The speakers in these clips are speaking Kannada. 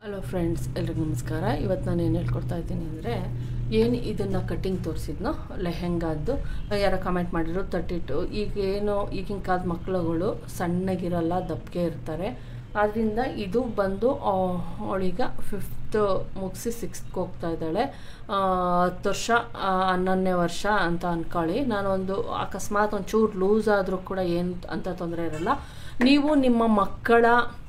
ಹಲೋ ಫ್ರೆಂಡ್ಸ್ ಎಲ್ರಿಗೂ ನಮಸ್ಕಾರ ಇವತ್ತು ನಾನು ಏನು ಹೇಳ್ಕೊಡ್ತಾ ಇದ್ದೀನಿ ಅಂದರೆ ಏನು ಇದನ್ನು ಕಟ್ಟಿಂಗ್ ತೋರಿಸಿದ್ನೋ ಲೆಹೆಂಗಾದ್ದು ಯಾರೋ ಕಮೆಂಟ್ ಮಾಡಿದ್ರು ತರ್ಟಿ ಟು ಈಗ ಏನು ಈಗಿನ ಕಾಲದ ಮಕ್ಕಳುಗಳು ಸಣ್ಣಗಿರಲ್ಲ ದಪ್ಪಗೆ ಇರ್ತಾರೆ ಆದ್ದರಿಂದ ಇದು ಬಂದು ಅವಳೀಗ ಫಿಫ್ತ್ ಮುಗಿಸಿ ಸಿಕ್ಸ್ತ್ಗೆ ಹೋಗ್ತಾ ಇದ್ದಾಳೆ ಆ, ಹತ್ತು ವರ್ಷ ಆ, ಹನ್ನೊಂದನೇ ವರ್ಷ ಅಂತ ಅಂದ್ಕೊಳ್ಳಿ ನಾನೊಂದು ಅಕಸ್ಮಾತ್ ಒಂಚೂರು ಲೂಸ್ ಆದರೂ ಕೂಡ ಏನು ಅಂತ ತೊಂದರೆ ಇರಲ್ಲ ನೀವು ನಿಮ್ಮ ಮಕ್ಕಳ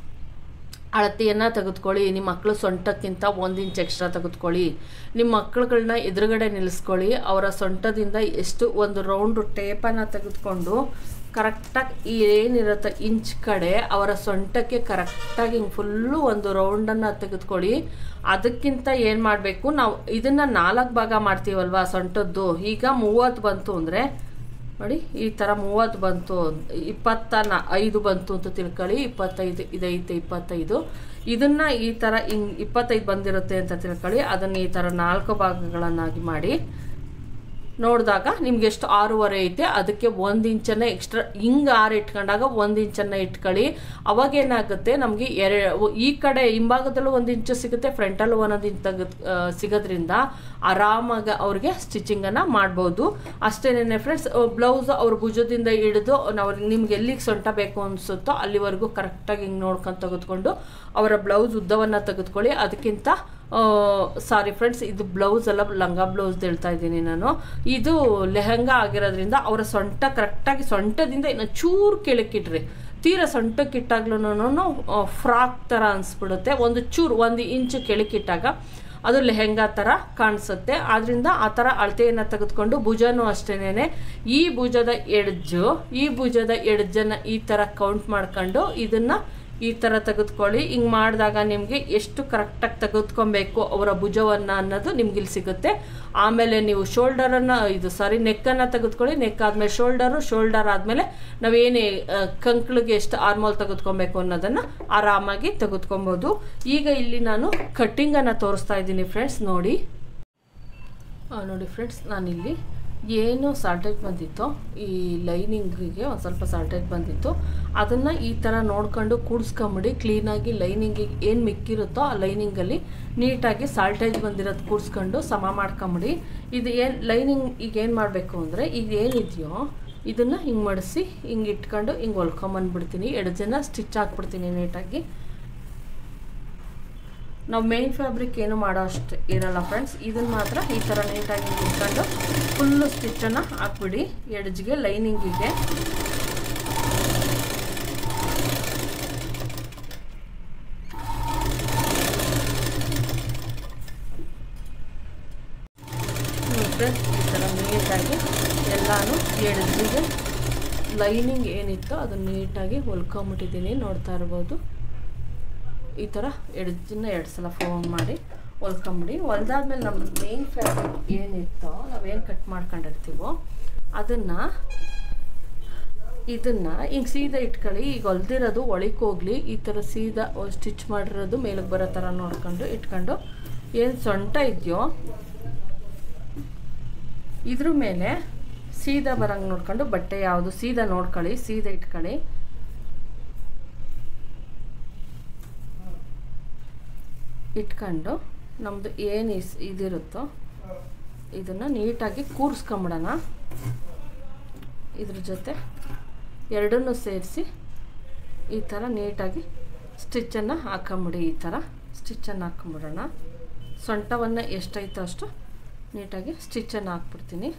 ಅಳತೆಯನ್ನು ತೆಗೆದುಕೊಳ್ಳಿ ನಿಮ್ಮ ಮಕ್ಕಳು ಸೊಂಟಕ್ಕಿಂತ ಒಂದು ಇಂಚ್ ಎಕ್ಸ್ಟ್ರಾ ತೆಗೆದುಕೊಳ್ಳಿ ನಿಮ್ಮ ಮಕ್ಕಳುಗಳನ್ನ ಎದುರುಗಡೆ ನಿಲ್ಲಿಸ್ಕೊಳ್ಳಿ ಅವರ ಸೊಂಟದಿಂದ ಎಷ್ಟು ಒಂದು ರೌಂಡು ಟೇಪನ್ನು ತೆಗೆದುಕೊಂಡು ಕರೆಕ್ಟಾಗಿ ಏನಿರುತ್ತೆ ಇಂಚ್ ಕಡೆ ಅವರ ಸೊಂಟಕ್ಕೆ ಕರೆಕ್ಟಾಗಿ ಹಿಂಗೆ ಫುಲ್ಲು ಒಂದು ರೌಂಡನ್ನು ತೆಗೆದುಕೊಳ್ಳಿ ಅದಕ್ಕಿಂತ ಏನು ಮಾಡಬೇಕು ನಾವು ಇದನ್ನು ನಾಲ್ಕು ಭಾಗ ಮಾಡ್ತೀವಲ್ವಾ ಸೊಂಟದ್ದು ಈಗ ಮೂವತ್ತು ಬಂತು ಅಂದರೆ ನೋಡಿ ಈ ಥರ ಮೂವತ್ತು ಬಂತು ಇಪ್ಪತ್ತ ನ ಐದು ಬಂತು ಅಂತ ತಿಳ್ಕೊಳ್ಳಿ ಇಪ್ಪತ್ತೈದು ಇದೈತೆ ಇಪ್ಪತ್ತೈದು ಇದನ್ನು ಈ ಥರ ಹಿಂಗೆ ಇಪ್ಪತ್ತೈದು ಬಂದಿರುತ್ತೆ ಅಂತ ತಿಳ್ಕೊಳ್ಳಿ ಅದನ್ನು ಈ ಥರ ನಾಲ್ಕು ಭಾಗಗಳನ್ನಾಗಿ ಮಾಡಿ ನೋಡಿದಾಗ ನಿಮ್ಗೆ ಎಷ್ಟು ಆರೂವರೆ ಐತೆ ಅದಕ್ಕೆ ಒಂದು ಇಂಚನ್ನ ಎಕ್ಸ್ಟ್ರಾ ಹಿಂಗೆ ಆರು ಇಟ್ಕೊಂಡಾಗ ಒಂದು ಇಂಚನ್ನು ಇಟ್ಕೊಳ್ಳಿ ಅವಾಗ ಏನಾಗುತ್ತೆ ನಮಗೆ ಎರೆ ಈ ಕಡೆ ಹಿಂಭಾಗದಲ್ಲೂ ಒಂದು ಇಂಚು ಸಿಗುತ್ತೆ ಫ್ರಂಟಲ್ಲೂ ಒಂದೊಂದು ಇಂಚ್ ತೆಗೆದು ಸಿಗೋದ್ರಿಂದ ಆರಾಮಾಗಿ ಅವ್ರಿಗೆ ಸ್ಟಿಚಿಂಗನ್ನು ಮಾಡ್ಬೋದು ಅಷ್ಟೇನೆ ಫ್ರೆಂಡ್ಸ್ ಬ್ಲೌಸ್ ಅವ್ರ ಭುಜದಿಂದ ಹಿಡಿದು ನಾವು ನಿಮ್ಗೆ ಎಲ್ಲಿಗೆ ಸೊಂಟ ಬೇಕು ಅನಿಸುತ್ತೋ ಅಲ್ಲಿವರೆಗೂ ಕರೆಕ್ಟಾಗಿ ಹಿಂಗೆ ನೋಡ್ಕೊಂಡು ತೆಗೆದುಕೊಂಡು ಅವರ ಬ್ಲೌಸ್ ಉದ್ದವನ್ನು ತೆಗೆದುಕೊಳ್ಳಿ ಅದಕ್ಕಿಂತ ಸಾರಿ ಫ್ರೆಂಡ್ಸ್ ಇದು ಬ್ಲೌಸ್ ಅಲ್ಲ ಲಂಗ ಬ್ಲೌಸ್ ಹೇಳ್ತಾ ಇದ್ದೀನಿ ನಾನು ಇದು ಲೆಹಂಗಾ ಆಗಿರೋದ್ರಿಂದ ಅವರ ಸೊಂಟ ಕರೆಕ್ಟಾಗಿ ಸೊಂಟದಿಂದ ಇನ್ನು ಚೂರು ಕೆಳಕ್ಕಿಟ್ರಿ ತೀರ ಸೊಂಟಕ್ಕಿಟ್ಟಾಗ್ಲೂ ಫ್ರಾಕ್ ಥರ ಅನಿಸ್ಬಿಡುತ್ತೆ ಒಂದು ಚೂರು ಒಂದು ಇಂಚು ಕೆಳಕ್ಕಿಟ್ಟಾಗ ಅದು ಲೆಹೆಂಗಾ ಥರ ಕಾಣಿಸುತ್ತೆ ಆದ್ದರಿಂದ ಆ ಥರ ಅಳತೆಯನ್ನು ತೆಗೆದುಕೊಂಡು ಭುಜನೂ ಅಷ್ಟೇನೆ ಈ ಭುಜದ ಎಡ್ಜು ಈ ಭುಜದ ಎಡ್ಜನ್ನು ಈ ಥರ ಕೌಂಟ್ ಮಾಡ್ಕೊಂಡು ಇದನ್ನು ಈ ಥರ ತೆಗೆದುಕೊಳ್ಳಿ ಹಿಂಗೆ ಮಾಡಿದಾಗ ನಿಮಗೆ ಎಷ್ಟು ಕರೆಕ್ಟಾಗಿ ತೆಗೆದುಕೊಬೇಕು ಅವರ ಭುಜವನ್ನು ಅನ್ನೋದು ನಿಮ್ಗೆ ಇಲ್ಲಿ ಸಿಗುತ್ತೆ ಆಮೇಲೆ ನೀವು ಶೋಲ್ಡರನ್ನು ಇದು ಸಾರಿ ನೆಕ್ಕನ್ನು ತೆಗೆದುಕೊಳ್ಳಿ ನೆಕ್ ಆದಮೇಲೆ ಶೋಲ್ಡರು ಶೋಲ್ಡರ್ ಆದಮೇಲೆ ನಾವೇನೇ ಕಂಕ್ಳಿಗೆ ಎಷ್ಟು ಆರ್ಮೋಲ್ ತೆಗೆದುಕೊಬೇಕು ಅನ್ನೋದನ್ನು ಆರಾಮಾಗಿ ತೆಗೆದುಕೊಬೋದು ಈಗ ಇಲ್ಲಿ ನಾನು ಕಟ್ಟಿಂಗನ್ನು ತೋರಿಸ್ತಾ ಇದ್ದೀನಿ ಫ್ರೆಂಡ್ಸ್ ನೋಡಿ ಆ, ನೋಡಿ ಫ್ರೆಂಡ್ಸ್ ನಾನಿಲ್ಲಿ ಏನು ಸಾಲ್ಟೇಜ್ ಬಂದಿತ್ತೋ ಈ ಲೈನಿಂಗಿಗೆ ಒಂದು ಸ್ವಲ್ಪ ಸಾಲ್ಟೇಜ್ ಬಂದಿತ್ತು ಅದನ್ನು ಈ ಥರ ನೋಡ್ಕೊಂಡು ಕೂಡಿಸ್ಕೊಂಬಿಡಿ ಕ್ಲೀನಾಗಿ ಲೈನಿಂಗಿಗೆ ಏನು ಮಿಕ್ಕಿರುತ್ತೋ ಆ ಲೈನಿಂಗಲ್ಲಿ ನೀಟಾಗಿ ಸಾಲ್ಟೇಜ್ ಬಂದಿರೋದು ಕೂಡಿಸ್ಕೊಂಡು ಸಮ ಮಾಡ್ಕೊಂಬಿಡಿ ಇದು ಏನು ಲೈನಿಂಗ್ ಈಗ ಏನು ಮಾಡಬೇಕು ಅಂದರೆ ಈಗ ಏನಿದೆಯೋ ಇದನ್ನು ಹಿಂಗೆ ಮಡಿಸಿ ಹಿಂಗೆ ಇಟ್ಕೊಂಡು ಹಿಂಗೆ ಹೊಲ್ಕೊಂಬಂದ್ಬಿಡ್ತೀನಿ ಎರಡು ಜನ ಸ್ಟಿಚ್ ಹಾಕ್ಬಿಡ್ತೀನಿ ನೀಟಾಗಿ ನಾವು ಮೇನ್ ಫ್ಯಾಬ್ರಿಕ್ ಏನು ಮಾಡೋ ಅಷ್ಟು ಇರಲ್ಲ ಫ್ರೆಂಡ್ಸ್ ಇದನ್ನು ಮಾತ್ರ ಈ ಥರ ನೀಟಾಗಿ ಇಟ್ಕೊಂಡು ಫುಲ್ಲು ಸ್ಟಿಚ್ಚನ್ನು ಹಾಕ್ಬಿಡಿ ಎಡ್ಜ್ಗೆ ಲೈನಿಂಗಿಗೆ ಫ್ರೆಂಡ್ಸ್ ಈ ಥರ ನೀಟಾಗಿ ಎಲ್ಲಾನು ಎಡ್ಜಿಗೆ ಲೈನಿಂಗ್ ಏನಿತ್ತೋ ಅದನ್ನು ನೀಟಾಗಿ ಹೊಲ್ಕೊಂಬಿಟ್ಟಿದ್ದೀನಿ ನೋಡ್ತಾ ಇರ್ಬೋದು ಈ ಥರ ಎಡ್ಜನ್ನ ಎರಡು ಸಲ ಫೋನ್ ಮಾಡಿ ಹೊಲ್ಕೊಂಬಿಡಿ ಹೊಲ್ದಾದ್ಮೇಲೆ ನಮ್ಮ ಮೇನ್ ಫ್ಯಾಬ್ರಿಕ್ ಏನಿತ್ತೋ ನಾವೇನು ಕಟ್ ಮಾಡ್ಕೊಂಡಿರ್ತೀವೋ ಅದನ್ನು ಇದನ್ನು ಹಿಂಗೆ ಸೀದಾ ಇಟ್ಕೊಳ್ಳಿ ಈಗ ಹೊಲ್ದಿರೋದು ಒಳಕ್ಕೆ ಹೋಗ್ಲಿ ಈ ಥರ ಸೀದಾ ಸ್ಟಿಚ್ ಮಾಡಿರೋದು ಮೇಲಕ್ಕೆ ಬರೋ ಥರ ನೋಡ್ಕೊಂಡು ಇಟ್ಕೊಂಡು ಏನು ಸೊಂಟ ಇದೆಯೋ ಇದ್ರ ಮೇಲೆ ಸೀದಾ ಬರಂಗೆ ನೋಡ್ಕೊಂಡು ಬಟ್ಟೆ ಯಾವುದು ಸೀದಾ ನೋಡ್ಕೊಳ್ಳಿ ಸೀದಾ ಇಟ್ಕೊಳ್ಳಿ ಇಟ್ಕೊಂಡು ನಮ್ಮದು ಏನು ಇಸ್ ಇದಿರುತ್ತೋ ಇದನ್ನು ನೀಟಾಗಿ ಕೂರಿಸ್ಕೊಂಬಿಡೋಣ ಇದ್ರ ಜೊತೆ ಎರಡನ್ನೂ ಸೇರಿಸಿ ಈ ಥರ ನೀಟಾಗಿ ಸ್ಟಿಚ್ಚನ್ನು ಹಾಕೊಂಬಿಡಿ ಈ ಥರ ಸ್ಟಿಚ್ಚನ್ನು ಹಾಕೊಂಬಿಡೋಣ ಸೊಂಟವನ್ನು ಎಷ್ಟೈತೋ ಅಷ್ಟು ನೀಟಾಗಿ ಸ್ಟಿಚ್ಚನ್ನು ಹಾಕ್ಬಿಡ್ತೀನಿ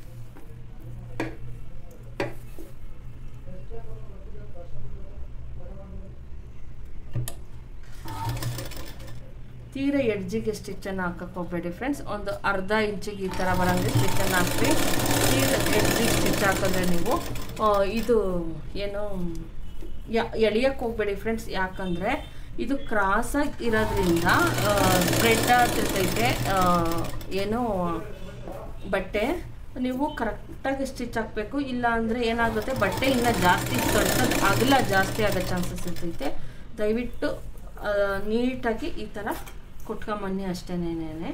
ತೀರ ಎಡ್ಜಿಗೆ ಸ್ಟಿಚ್ಚನ್ನು ಹಾಕಕ್ಕೆ ಹೋಗಬೇಡಿ ಫ್ರೆಂಡ್ಸ್ ಒಂದು ಅರ್ಧ ಇಂಚಿಗೆ ಈ ಥರ ಬರೋಂಗೆ ಸ್ಟಿಚ್ಚನ್ನು ಹಾಕ್ರಿ ತೀರ ಎಡ್ಜಿಗೆ ಸ್ಟಿಚ್ ಹಾಕಿದ್ರೆ ನೀವು ಆ, ಇದು ಏನು ಎಳಿಯಕ್ಕೆ ಹೋಗಬೇಡಿ ಫ್ರೆಂಡ್ಸ್ ಯಾಕಂದರೆ ಇದು ಕ್ರಾಸಾಗಿ ಇರೋದ್ರಿಂದ ಸ್ಪ್ರೆಡ್ ಆಗ್ತಿರ್ತೈತೆ ಆ, ಏನು ಬಟ್ಟೆ ನೀವು ಕರೆಕ್ಟಾಗಿ ಸ್ಟಿಚ್ ಹಾಕಬೇಕು ಇಲ್ಲ ಅಂದರೆ ಏನಾಗುತ್ತೆ ಬಟ್ಟೆ ಇನ್ನೂ ಜಾಸ್ತಿ ಸೊಂಟದ ಅಗಲ ಜಾಸ್ತಿ ಆಗೋ ಚಾನ್ಸಸ್ ಇರ್ತೈತೆ ದಯವಿಟ್ಟು ಆ, ನೀಟಾಗಿ ಈ ಥರ ಕುಟ್ಕೊಂಬನ್ನಿ ಅಷ್ಟೇನೇನೆ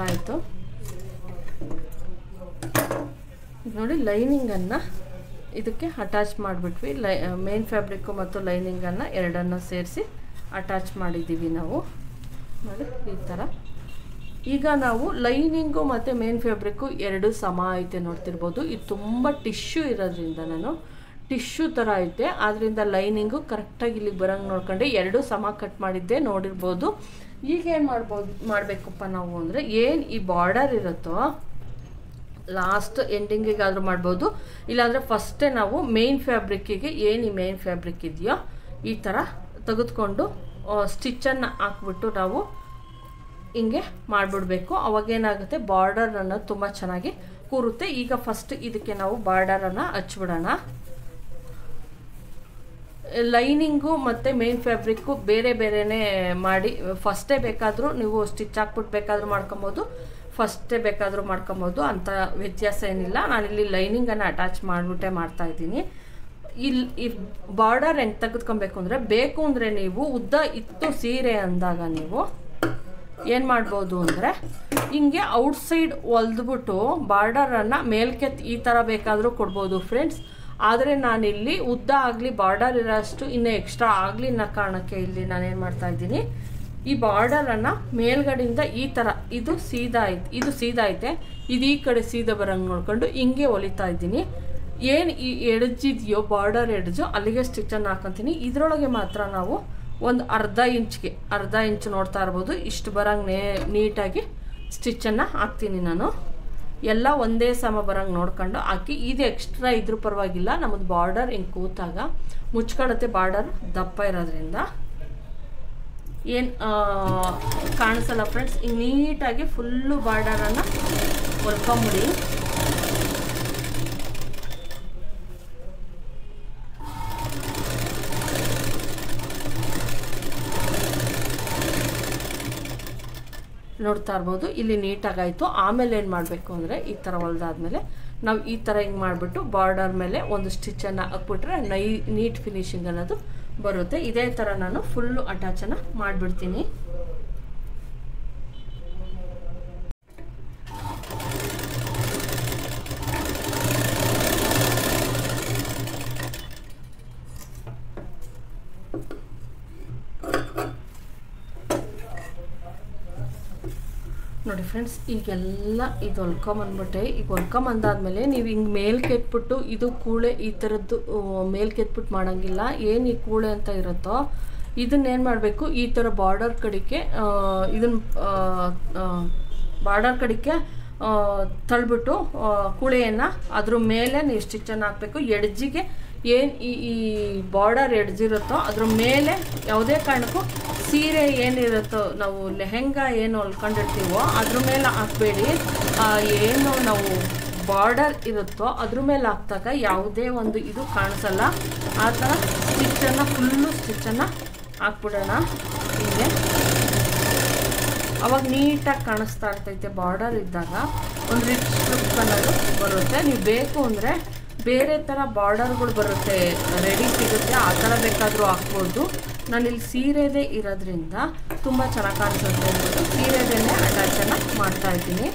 ಆಯಿತು ನೋಡಿ ಲೈನಿಂಗನ್ನು ಇದಕ್ಕೆ ಅಟ್ಯಾಚ್ ಮಾಡಿಬಿಟ್ವಿ ಲೈ ಮೇನ್ ಫ್ಯಾಬ್ರಿಕ್ಕು ಮತ್ತು ಲೈನಿಂಗನ್ನು ಎರಡನ್ನು ಸೇರಿಸಿ ಅಟ್ಯಾಚ್ ಮಾಡಿದ್ದೀವಿ ನಾವು ನೋಡಿ ಈ ಥರ ಈಗ ನಾವು ಲೈನಿಂಗು ಮತ್ತು ಮೇನ್ ಫ್ಯಾಬ್ರಿಕ್ಕು ಎರಡು ಸಮ ಐತೆ ನೋಡ್ತಿರ್ಬೋದು ಇದು ತುಂಬ ಟಿಶ್ಯೂ ಇರೋದ್ರಿಂದ ನಾನು ಟಿಶ್ಯೂ ಥರ ಐತೆ ಆದ್ದರಿಂದ ಲೈನಿಂಗು ಕರೆಕ್ಟಾಗಿ ಇಲ್ಲಿಗೆ ಬರೋಂಗೆ ನೋಡ್ಕೊಂಡೆ ಎರಡು ಸಮ ಕಟ್ ಮಾಡಿದ್ದೆ ನೋಡಿರ್ಬೋದು ಈಗ ಏನು ಮಾಡ್ಬೋದು ಮಾಡಬೇಕಪ್ಪ ನಾವು ಅಂದರೆ ಏನು ಈ ಬಾರ್ಡರ್ ಇರುತ್ತೋ ಲಾಸ್ಟ್ ಎಂಡಿಂಗಿಗಾದರೂ ಮಾಡ್ಬೋದು ಇಲ್ಲಾಂದರೆ ಫಸ್ಟೇ ನಾವು ಮೇನ್ ಫ್ಯಾಬ್ರಿಕ್ಕಿಗೆ ಏನು ಈ ಮೇನ್ ಫ್ಯಾಬ್ರಿಕ್ ಇದೆಯೋ ಈ ಥರ ತೆಗೆದುಕೊಂಡು ಸ್ಟಿಚ್ಚನ್ನು ಹಾಕ್ಬಿಟ್ಟು ನಾವು ಹಿಂಗೆ ಮಾಡಿಬಿಡ್ಬೇಕು ಅವಾಗೇನಾಗುತ್ತೆ ಬಾರ್ಡರ್ ಅನ್ನೋದು ತುಂಬ ಚೆನ್ನಾಗಿ ಕೂರುತ್ತೆ ಈಗ ಫಸ್ಟ್ ಇದಕ್ಕೆ ನಾವು ಬಾರ್ಡರನ್ನು ಹಚ್ಬಿಡೋಣ ಲೈನಿಂಗು ಮತ್ತು ಮೇನ್ ಫ್ಯಾಬ್ರಿಕ್ಕು ಬೇರೆ ಬೇರೆನೇ ಮಾಡಿ ಫಸ್ಟೇ ಬೇಕಾದರೂ ನೀವು ಸ್ಟಿಚ್ ಹಾಕ್ಬಿಟ್ಟು ಬೇಕಾದರೂ ಮಾಡ್ಕೊಬೋದು ಫಸ್ಟೇ ಬೇಕಾದರೂ ಮಾಡ್ಕೊಬೋದು ಅಂಥ ವ್ಯತ್ಯಾಸ ಏನಿಲ್ಲ ನಾನಿಲ್ಲಿ ಲೈನಿಂಗನ್ನು ಅಟ್ಯಾಚ್ ಮಾಡಿಬಿಟ್ಟೆ ಮಾಡ್ತಾಯಿದ್ದೀನಿ ಇಲ್ಲಿ ಈ ಬಾರ್ಡರ್ ಹೆಂಗೆ ತೆಗೆದುಕೊಬೇಕು ಅಂದರೆ ಬೇಕು ಅಂದರೆ ನೀವು ಉದ್ದ ಇತ್ತು ಸೀರೆ ಅಂದಾಗ ನೀವು ಏನು ಮಾಡ್ಬೋದು ಅಂದರೆ ಹಿಂಗೆ ಔಟ್ಸೈಡ್ ಹೊಲ್ದ್ಬಿಟ್ಟು ಬಾರ್ಡರನ್ನು ಮೇಲ್ಕೆತ್ ಈ ಥರ ಬೇಕಾದರೂ ಕೊಡ್ಬೋದು ಫ್ರೆಂಡ್ಸ್ ಆದರೆ ನಾನಿಲ್ಲಿ ಉದ್ದ ಆಗಲಿ ಬಾರ್ಡರ್ ಇರೋಷ್ಟು ಇನ್ನೂ ಎಕ್ಸ್ಟ್ರಾ ಆಗಲಿ ಅನ್ನೋ ಕಾರಣಕ್ಕೆ ಇಲ್ಲಿ ನಾನೇನು ಮಾಡ್ತಾ ಇದ್ದೀನಿ ಈ ಬಾರ್ಡರನ್ನು ಮೇಲ್ಗಡೆಯಿಂದ ಈ ಥರ ಇದು ಸೀದಾ ಐತೆ ಇದು ಸೀದಾ ಐತೆ ಇದು ಈ ಕಡೆ ಸೀದಾ ಬರೋಂಗೆ ನೋಡ್ಕೊಂಡು ಹಿಂಗೆ ಹೊಲಿತಾ ಇದ್ದೀನಿ ಏನು ಈ ಎಡ್ಜಿದೆಯೋ ಬಾರ್ಡರ್ ಎಡ್ಜು ಅಲ್ಲಿಗೆ ಸ್ಟಿಚ್ಚನ್ನು ಹಾಕೊತೀನಿ ಇದರೊಳಗೆ ಮಾತ್ರ ನಾವು ಒಂದು ಅರ್ಧ ಇಂಚ್ಗೆ ಅರ್ಧ ಇಂಚ್ ನೋಡ್ತಾ ಇರ್ಬೋದು ಇಷ್ಟು ಬರೋಂಗೆ ನೇ ನೀಟಾಗಿ ಸ್ಟಿಚ್ಚನ್ನು ಹಾಕ್ತೀನಿ ನಾನು ಎಲ್ಲ ಒಂದೇ ಸಮ ಬರೋಂಗೆ ನೋಡ್ಕೊಂಡು ಹಾಕಿ ಇದು ಎಕ್ಸ್ಟ್ರಾ ಇದ್ರೂ ಪರವಾಗಿಲ್ಲ ನಮ್ಮದು ಬಾರ್ಡರ್ ಹಿಂಗೆ ಕೂತಾಗ ಮುಚ್ಕೊಳತ್ತೆ ಬಾರ್ಡರ್ ದಪ್ಪ ಇರೋದ್ರಿಂದ ಏನು ಕಾಣಿಸಲ್ಲ ಫ್ರೆಂಡ್ಸ್ ಹಿಂಗೆ ನೀಟಾಗಿ ಫುಲ್ಲು ಬಾರ್ಡರನ್ನು ಹೊಲ್ಕೊಂಬಿಡಿ ನೋಡ್ತಾ ಇರ್ಬೋದು ಇಲ್ಲಿ ನೀಟಾಗಾಯಿತು ಆಮೇಲೆ ಏನು ಮಾಡಬೇಕು ಅಂದರೆ ಈ ಥರ ಹೊಲ್ದಾದ್ಮೇಲೆ ನಾವು ಈ ಥರ ಹಿಂಗೆ ಮಾಡಿಬಿಟ್ಟು ಬಾರ್ಡರ್ ಮೇಲೆ ಒಂದು ಸ್ಟಿಚ್ಚನ್ನು ಹಾಕ್ಬಿಟ್ರೆ ನೈ ನೀಟ್ ಫಿನಿಶಿಂಗ್ ಅನ್ನೋದು ಬರುತ್ತೆ ಇದೇ ಥರ ನಾನು ಫುಲ್ಲು ಅಟ್ಯಾಚನ್ನು ಮಾಡಿಬಿಡ್ತೀನಿ ನೋಡಿ ಫ್ರೆಂಡ್ಸ್ ಈಗೆಲ್ಲ ಇದು ಹೊಲ್ಕೊಂಬಂದ್ಬಿಟ್ಟೆ ಈಗ ಹೊಲ್ಕೊಂಬಂದಾದ್ಮೇಲೆ ನೀವು ಹಿಂಗೆ ಮೇಲ್ ಕೆತ್ಬಿಟ್ಟು ಇದು ಕೂಳೆ ಈ ಥರದ್ದು ಮೇಲ್ ಕೆತ್ಬಿಟ್ಟು ಮಾಡೋಂಗಿಲ್ಲ ಏನು ಈ ಕೂಳೆ ಅಂತ ಇರುತ್ತೋ ಇದನ್ನೇನು ಮಾಡಬೇಕು ಈ ಥರ ಬಾರ್ಡರ್ ಕಡೆಗೆ ಇದನ್ನ ಬಾರ್ಡರ್ ಕಡೆಗೆ ತಳ್ಬಿಟ್ಟು ಕುಳೆಯನ್ನು ಅದ್ರ ಮೇಲೆ ನೀವು ಸ್ಟಿಚ್ಚನ್ನು ಹಾಕಬೇಕು ಎಡ್ಜಿಗೆ ಏನು ಈ ಈ ಬಾರ್ಡರ್ ಎಡ್ಜಿರುತ್ತೋ ಅದ್ರ ಮೇಲೆ ಯಾವುದೇ ಕಾರಣಕ್ಕೂ ಸೀರೆ ಏನಿರುತ್ತೋ ನಾವು ಲೆಹೆಂಗಾ ಏನು ಹೊಲ್ಕೊಂಡಿರ್ತೀವೋ ಅದ್ರ ಮೇಲೆ ಹಾಕಬೇಡಿ ಏನು ನಾವು ಬಾರ್ಡರ್ ಇರುತ್ತೋ ಅದ್ರ ಮೇಲೆ ಹಾಕ್ದಾಗ ಯಾವುದೇ ಒಂದು ಇದು ಕಾಣಿಸಲ್ಲ ಆ ಥರ ಸ್ಟಿಚ್ಚನ್ನು ಫುಲ್ಲು ಸ್ಟಿಚ್ಚನ್ನು ಹಾಕ್ಬಿಡೋಣ ಹೀಗೆ ಅವಾಗ ನೀಟಾಗಿ ಕಾಣಿಸ್ತಾ ಇರ್ತೈತೆ ಬಾರ್ಡರ್ ಇದ್ದಾಗ ಒಂದು ರಿಚ್ ಲುಕ್ ಅನ್ನೋದು ಬರುತ್ತೆ ನೀವು ಬೇಕು ಅಂದರೆ ಬೇರೆ ಥರ ಬಾರ್ಡರ್ಗಳು ಬರುತ್ತೆ ರೆಡಿ ಸಿಗುತ್ತೆ ಆ ಥರ ಬೇಕಾದರೂ ಹಾಕ್ಬೋದು ನಾನಿಲ್ಲಿ ಸೀರೆದೇ ಇರೋದ್ರಿಂದ ತುಂಬ ಚೆನ್ನಾಗಿ ಕಾಣಿಸುತ್ತೆ ಅಂದ್ಬಿಟ್ಟು ಸೀರೆದೇನೆ ಅಟ್ಯಾಚನ್ನು ಮಾಡ್ತಾ ಇದ್ದೀನಿ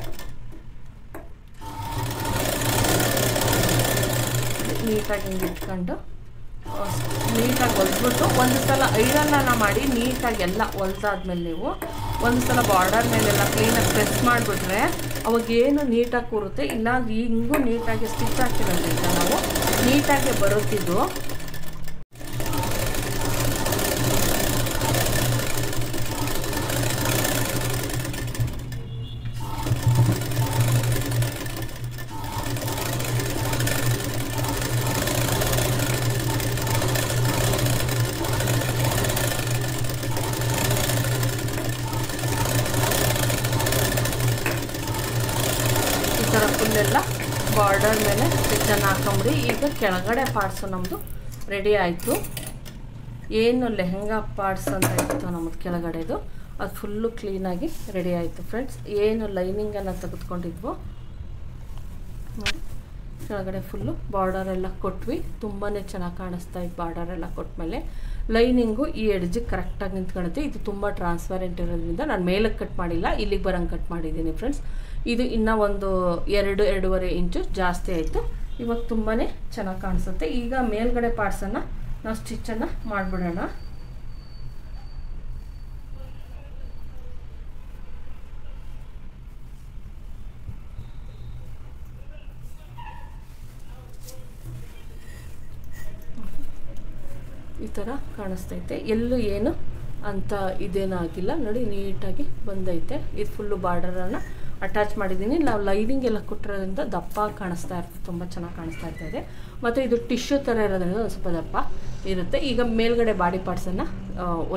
ನೀಟಾಗಿ ಹಿಂಗೆ ಇಟ್ಕೊಂಡು ನೀಟಾಗಿ ಹೊಲ್ದ್ಬಿಟ್ಟು ಒಂದು ಸಲ ಐರನ್ನ ಮಾಡಿ ನೀಟಾಗಿ ಎಲ್ಲ ಹೊಲ್ದಾದ್ಮೇಲೆ ನೀವು ಒಂದು ಸಲ ಬಾರ್ಡರ್ ಮೇಲೆಲ್ಲ ಕ್ಲೀನಾಗಿ ಪ್ರೆಸ್ ಮಾಡಿಬಿಟ್ರೆ ಅವಾಗೇನು ನೀಟಾಗಿ ಕೂರುತ್ತೆ ಇಲ್ಲ ಹಿಂಗೂ ನೀಟಾಗಿ ಸ್ಟಿಚ್ ಹಾಕಿರೋದ್ರಿಂದ ನಾವು ನೀಟಾಗಿ ಬರುತ್ತಿದ್ದು ಈ ಥರ ಫುಲ್ಲೆಲ್ಲ ಬಾರ್ಡರ್ ಮೇಲೆ ಸ್ಟಿಚ್ಚನ್ನು ಹಾಕೊಂಬಿಡಿ ಈಗ ಕೆಳಗಡೆ ಪಾರ್ಟ್ಸು ನಮ್ಮದು ರೆಡಿ ಆಯಿತು ಏನು ಲೆಹಂಗಾ ಪಾರ್ಟ್ಸ್ ಅಂತ ಇತ್ತು ನಮ್ಮದು ಕೆಳಗಡೆದು ಅದು ಫುಲ್ಲು ಕ್ಲೀನಾಗಿ ರೆಡಿ ಆಯಿತು ಫ್ರೆಂಡ್ಸ್ ಏನು ಲೈನಿಂಗನ್ನು ತೆಗೆದುಕೊಂಡಿದ್ವೋ ಕೆಳಗಡೆ ಫುಲ್ಲು ಬಾರ್ಡರ್ ಎಲ್ಲ ಕೊಟ್ವಿ ತುಂಬಾ ಚೆನ್ನಾಗಿ ಕಾಣಿಸ್ತಾ ಇತ್ತು ಬಾರ್ಡರ್ ಎಲ್ಲ ಕೊಟ್ಮೇಲೆ ಲೈನಿಂಗು ಈ ಎಡ್ಜಿಗೆ ಕರೆಕ್ಟಾಗಿ ನಿಂತ್ಕೊಳುತ್ತೆ ಇದು ತುಂಬ ಟ್ರಾನ್ಸ್ಪರೆಂಟ್ ಇರೋದ್ರಿಂದ ನಾನು ಮೇಲಕ್ಕೆ ಕಟ್ ಮಾಡಿಲ್ಲ ಇಲ್ಲಿಗೆ ಬರೋಂಗೆ ಕಟ್ ಮಾಡಿದ್ದೀನಿ ಫ್ರೆಂಡ್ಸ್ ಇದು ಇನ್ನೂ ಒಂದು ಎರಡು ಎರಡೂವರೆ ಇಂಚು ಜಾಸ್ತಿ ಆಯಿತು ಇವಾಗ ತುಂಬಾ ಚೆನ್ನಾಗಿ ಕಾಣಿಸುತ್ತೆ ಈಗ ಮೇಲ್ಗಡೆ ಪಾರ್ಟ್ಸನ್ನು ನಾವು ಸ್ಟಿಚ್ಚನ್ನು ಮಾಡಿಬಿಡೋಣ ಈ ಥರ ಕಾಣಿಸ್ತೈತೆ ಎಲ್ಲೂ ಏನು ಅಂತ ಇದೇನೂ ಆಗಿಲ್ಲ ನೋಡಿ ನೀಟಾಗಿ ಬಂದೈತೆ ಇದು ಫುಲ್ಲು ಬಾರ್ಡರನ್ನು ಅಟ್ಯಾಚ್ ಮಾಡಿದ್ದೀನಿ ನಾವು ಲೈನಿಂಗ್ ಎಲ್ಲ ಕೊಟ್ಟಿರೋದ್ರಿಂದ ದಪ್ಪ ಕಾಣಿಸ್ತಾ ಇರ್ತದೆ ತುಂಬ ಚೆನ್ನಾಗಿ ಕಾಣಿಸ್ತಾ ಇರ್ತದೆ ಮತ್ತು ಇದು ಟಿಶ್ಯೂ ಥರ ಇರೋದ್ರಿಂದ ಒಂದು ಸ್ವಲ್ಪ ದಪ್ಪ ಇರುತ್ತೆ ಈಗ ಮೇಲ್ಗಡೆ ಬಾಡಿ ಪಾರ್ಟ್ಸನ್ನು ಒಲೆ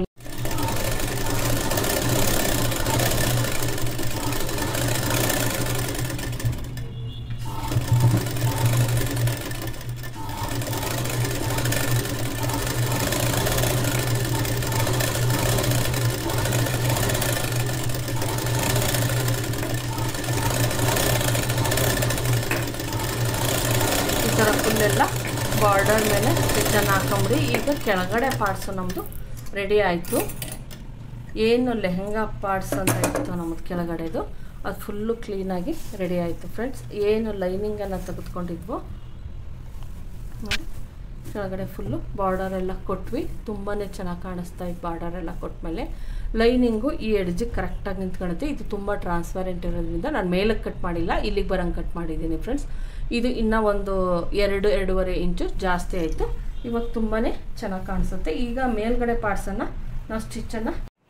ಈ ಥರ ಫುಲ್ಲೆಲ್ಲ ಬಾರ್ಡರ್ ಮೇಲೆ ಸ್ಟಿಚ್ಚನ್ನು ಹಾಕೊಂಬಿಡಿ ಈಗ ಕೆಳಗಡೆ ಪಾರ್ಟ್ಸು ನಮ್ಮದು ರೆಡಿ ಆಯಿತು ಏನು ಲೆಹಂಗಾ ಪಾರ್ಟ್ಸ್ ಅಂತ ಇತ್ತು ನಮ್ಮದು ಕೆಳಗಡೆದು ಅದು ಫುಲ್ಲು ಕ್ಲೀನಾಗಿ ರೆಡಿ ಆಯಿತು ಫ್ರೆಂಡ್ಸ್ ಏನು ಲೈನಿಂಗನ್ನು ತೆಗೆದುಕೊಂಡಿದ್ವೋ ನೋಡಿ ಕೆಳಗಡೆ ಫುಲ್ಲು ಬಾರ್ಡರ್ ಎಲ್ಲ ಕೊಟ್ವಿ ತುಂಬಾ ಚೆನ್ನಾಗಿ ಕಾಣಿಸ್ತಾ ಇತ್ತು ಬಾರ್ಡರ್ ಎಲ್ಲ ಕೊಟ್ಮೇಲೆ ಲೈನಿಂಗು ಈ ಎಡ್ಜಿಗೆ ಕರೆಕ್ಟಾಗಿ ನಿಂತ್ಕೊಳುತ್ತೆ ಇದು ತುಂಬ ಟ್ರಾನ್ಸ್ಪರೆಂಟ್ ಇರೋದ್ರಿಂದ ನಾನು ಮೇಲಕ್ಕೆ ಕಟ್ ಮಾಡಿಲ್ಲ ಇಲ್ಲಿಗೆ ಬರೋಂಗೆ ಕಟ್ ಮಾಡಿದ್ದೀನಿ ಫ್ರೆಂಡ್ಸ್ ಇದು ಇನ್ನೂ ಒಂದು ಎರಡು ಎರಡೂವರೆ ಇಂಚು ಜಾಸ್ತಿ ಆಯಿತು ಇವಾಗ ತುಂಬಾ ಚೆನ್ನಾಗಿ ಕಾಣಿಸುತ್ತೆ ಈಗ ಮೇಲ್ಗಡೆ ಪಾರ್ಟ್ಸನ್ನು ನಾವು ಸ್ಟಿಚ್ಚನ್ನು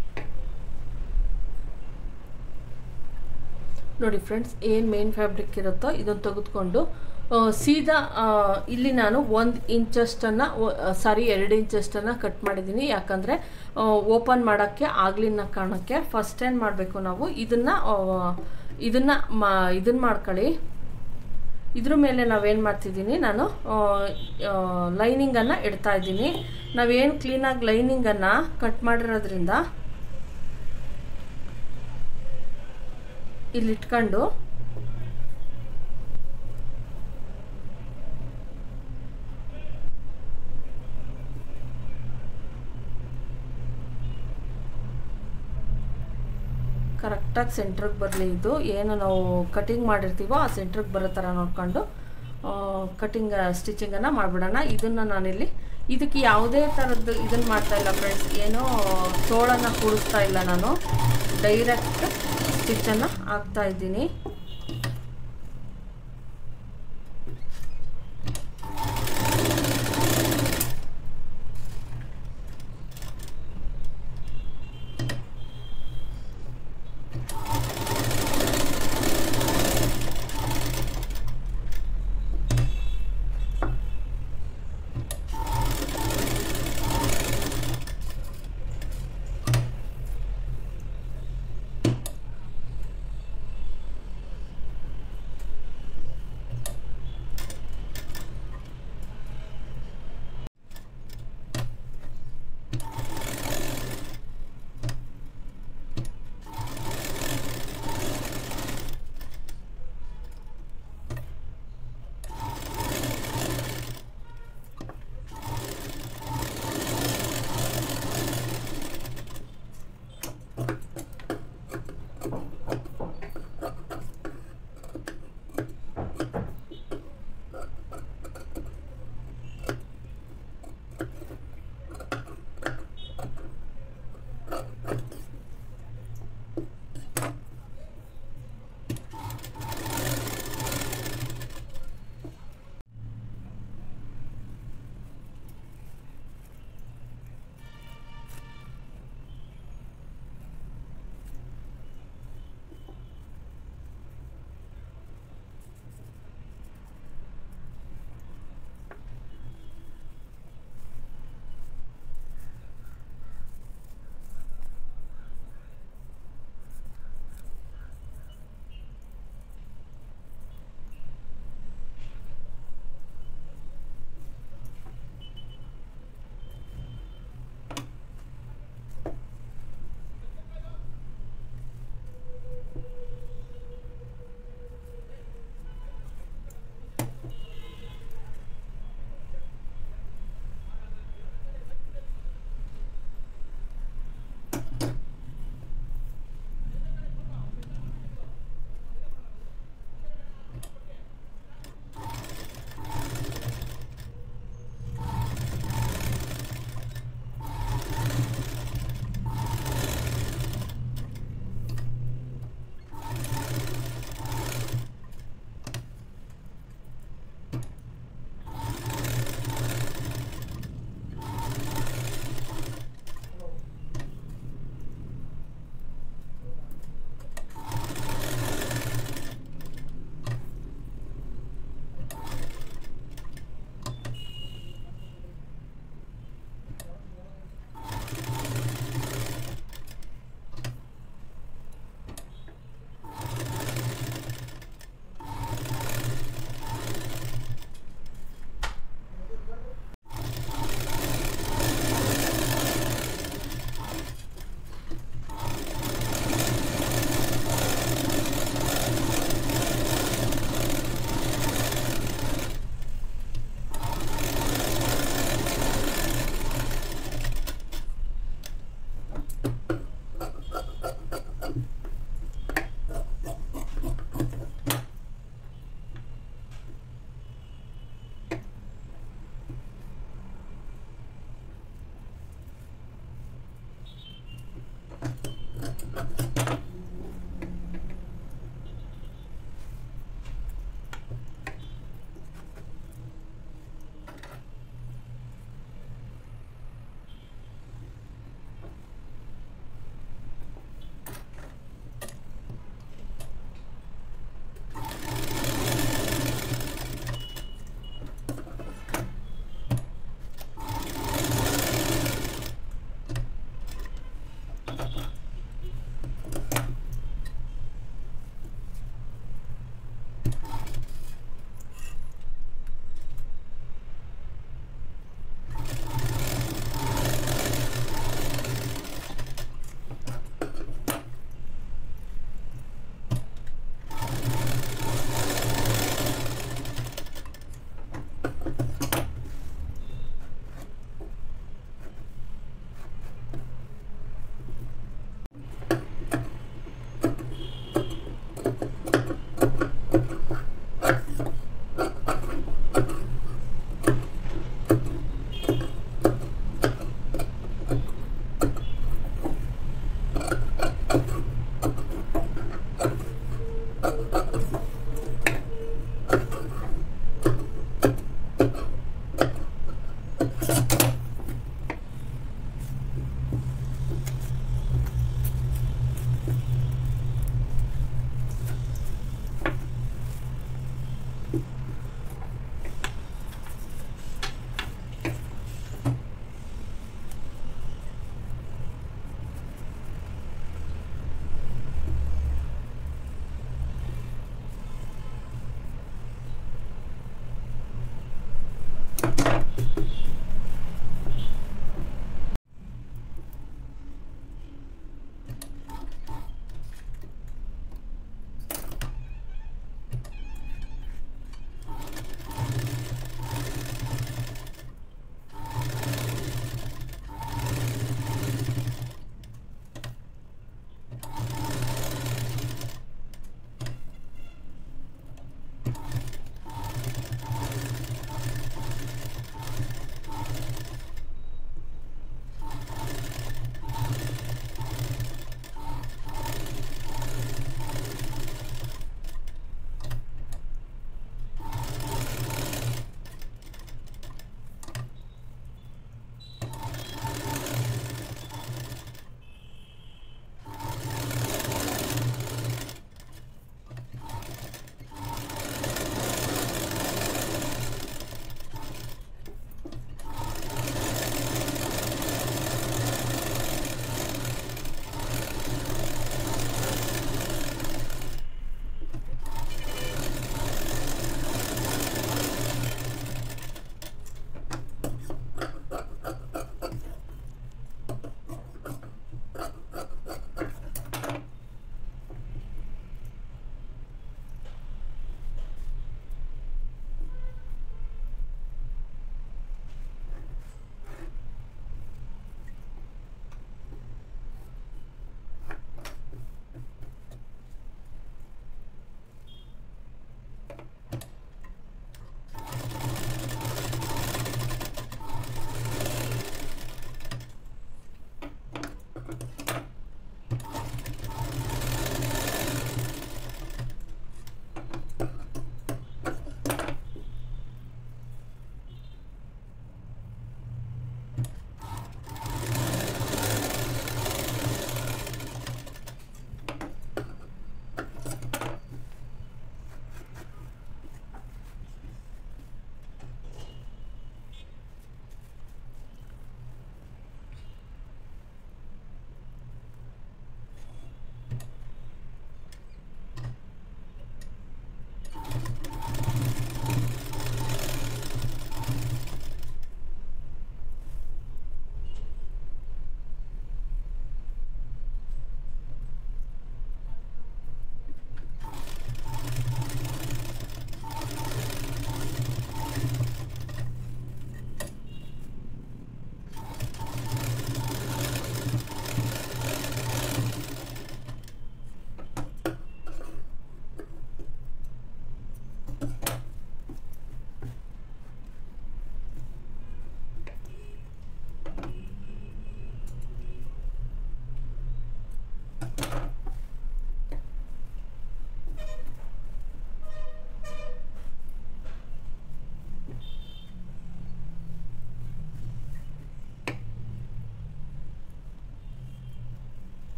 ನೋಡಿ ಫ್ರೆಂಡ್ಸ್ ಏನು ಮೇನ್ ಫ್ಯಾಬ್ರಿಕ್ ಇರುತ್ತೋ ಇದನ್ನು ತೆಗೆದುಕೊಂಡು ಆ, ಸೀದಾ ಆ, ಇಲ್ಲಿ ನಾನು ಒಂದು ಇಂಚಷ್ಟನ್ನು ಸಾರಿ ಎರಡು ಇಂಚಷ್ಟನ್ನು ಕಟ್ ಮಾಡಿದ್ದೀನಿ ಯಾಕಂದರೆ ಓಪನ್ ಮಾಡೋಕ್ಕೆ ಆಗ್ಲಿನ ಕಾರಣಕ್ಕೆ ಫಸ್ಟ್ ಏನು ಮಾಡಬೇಕು ನಾವು ಇದನ್ನು ಇದನ್ನು ಮಾ ಇದನ್ನು ಮಾಡ್ಕೊಳ್ಳಿ ಇದ್ರ ಮೇಲೆ ನಾವೇನು ಮಾಡ್ತಿದ್ದೀನಿ ನಾನು ಲೈನಿಂಗನ್ನು ಇಡ್ತಾ ಇದ್ದೀನಿ ನಾವೇನು ಕ್ಲೀನಾಗಿ ಲೈನಿಂಗನ್ನು ಕಟ್ ಮಾಡಿರೋದ್ರಿಂದ ಇಲ್ಲಿ ಇಟ್ಕೊಂಡು ಕರೆಕ್ಟಾಗಿ ಸೆಂಟ್ರಿಗೆ ಬರಲಿ ಇದು ಏನು ನಾವು ಕಟಿಂಗ್ ಮಾಡಿರ್ತೀವೋ ಆ ಸೆಂಟ್ರಿಗೆ ಬರೋ ಥರ ನೋಡ್ಕೊಂಡು ಕಟಿಂಗ್ ಸ್ಟಿಚಿಂಗನ್ನು ಮಾಡಿಬಿಡೋಣ ಇದನ್ನು ನಾನಿಲ್ಲಿ ಇದಕ್ಕೆ ಯಾವುದೇ ಥರದ್ದು ಇದನ್ನು ಮಾಡ್ತಾ ಇಲ್ಲ ಫ್ರೆಂಡ್ಸ್ ಏನೋ ತೋಳನ್ನು ಕೂಡಿಸ್ತಾ ಇಲ್ಲ ನಾನು ಡೈರೆಕ್ಟ್ ಸ್ಟಿಚ್ಚನ್ನು ಹಾಕ್ತಾ ಇದ್ದೀನಿ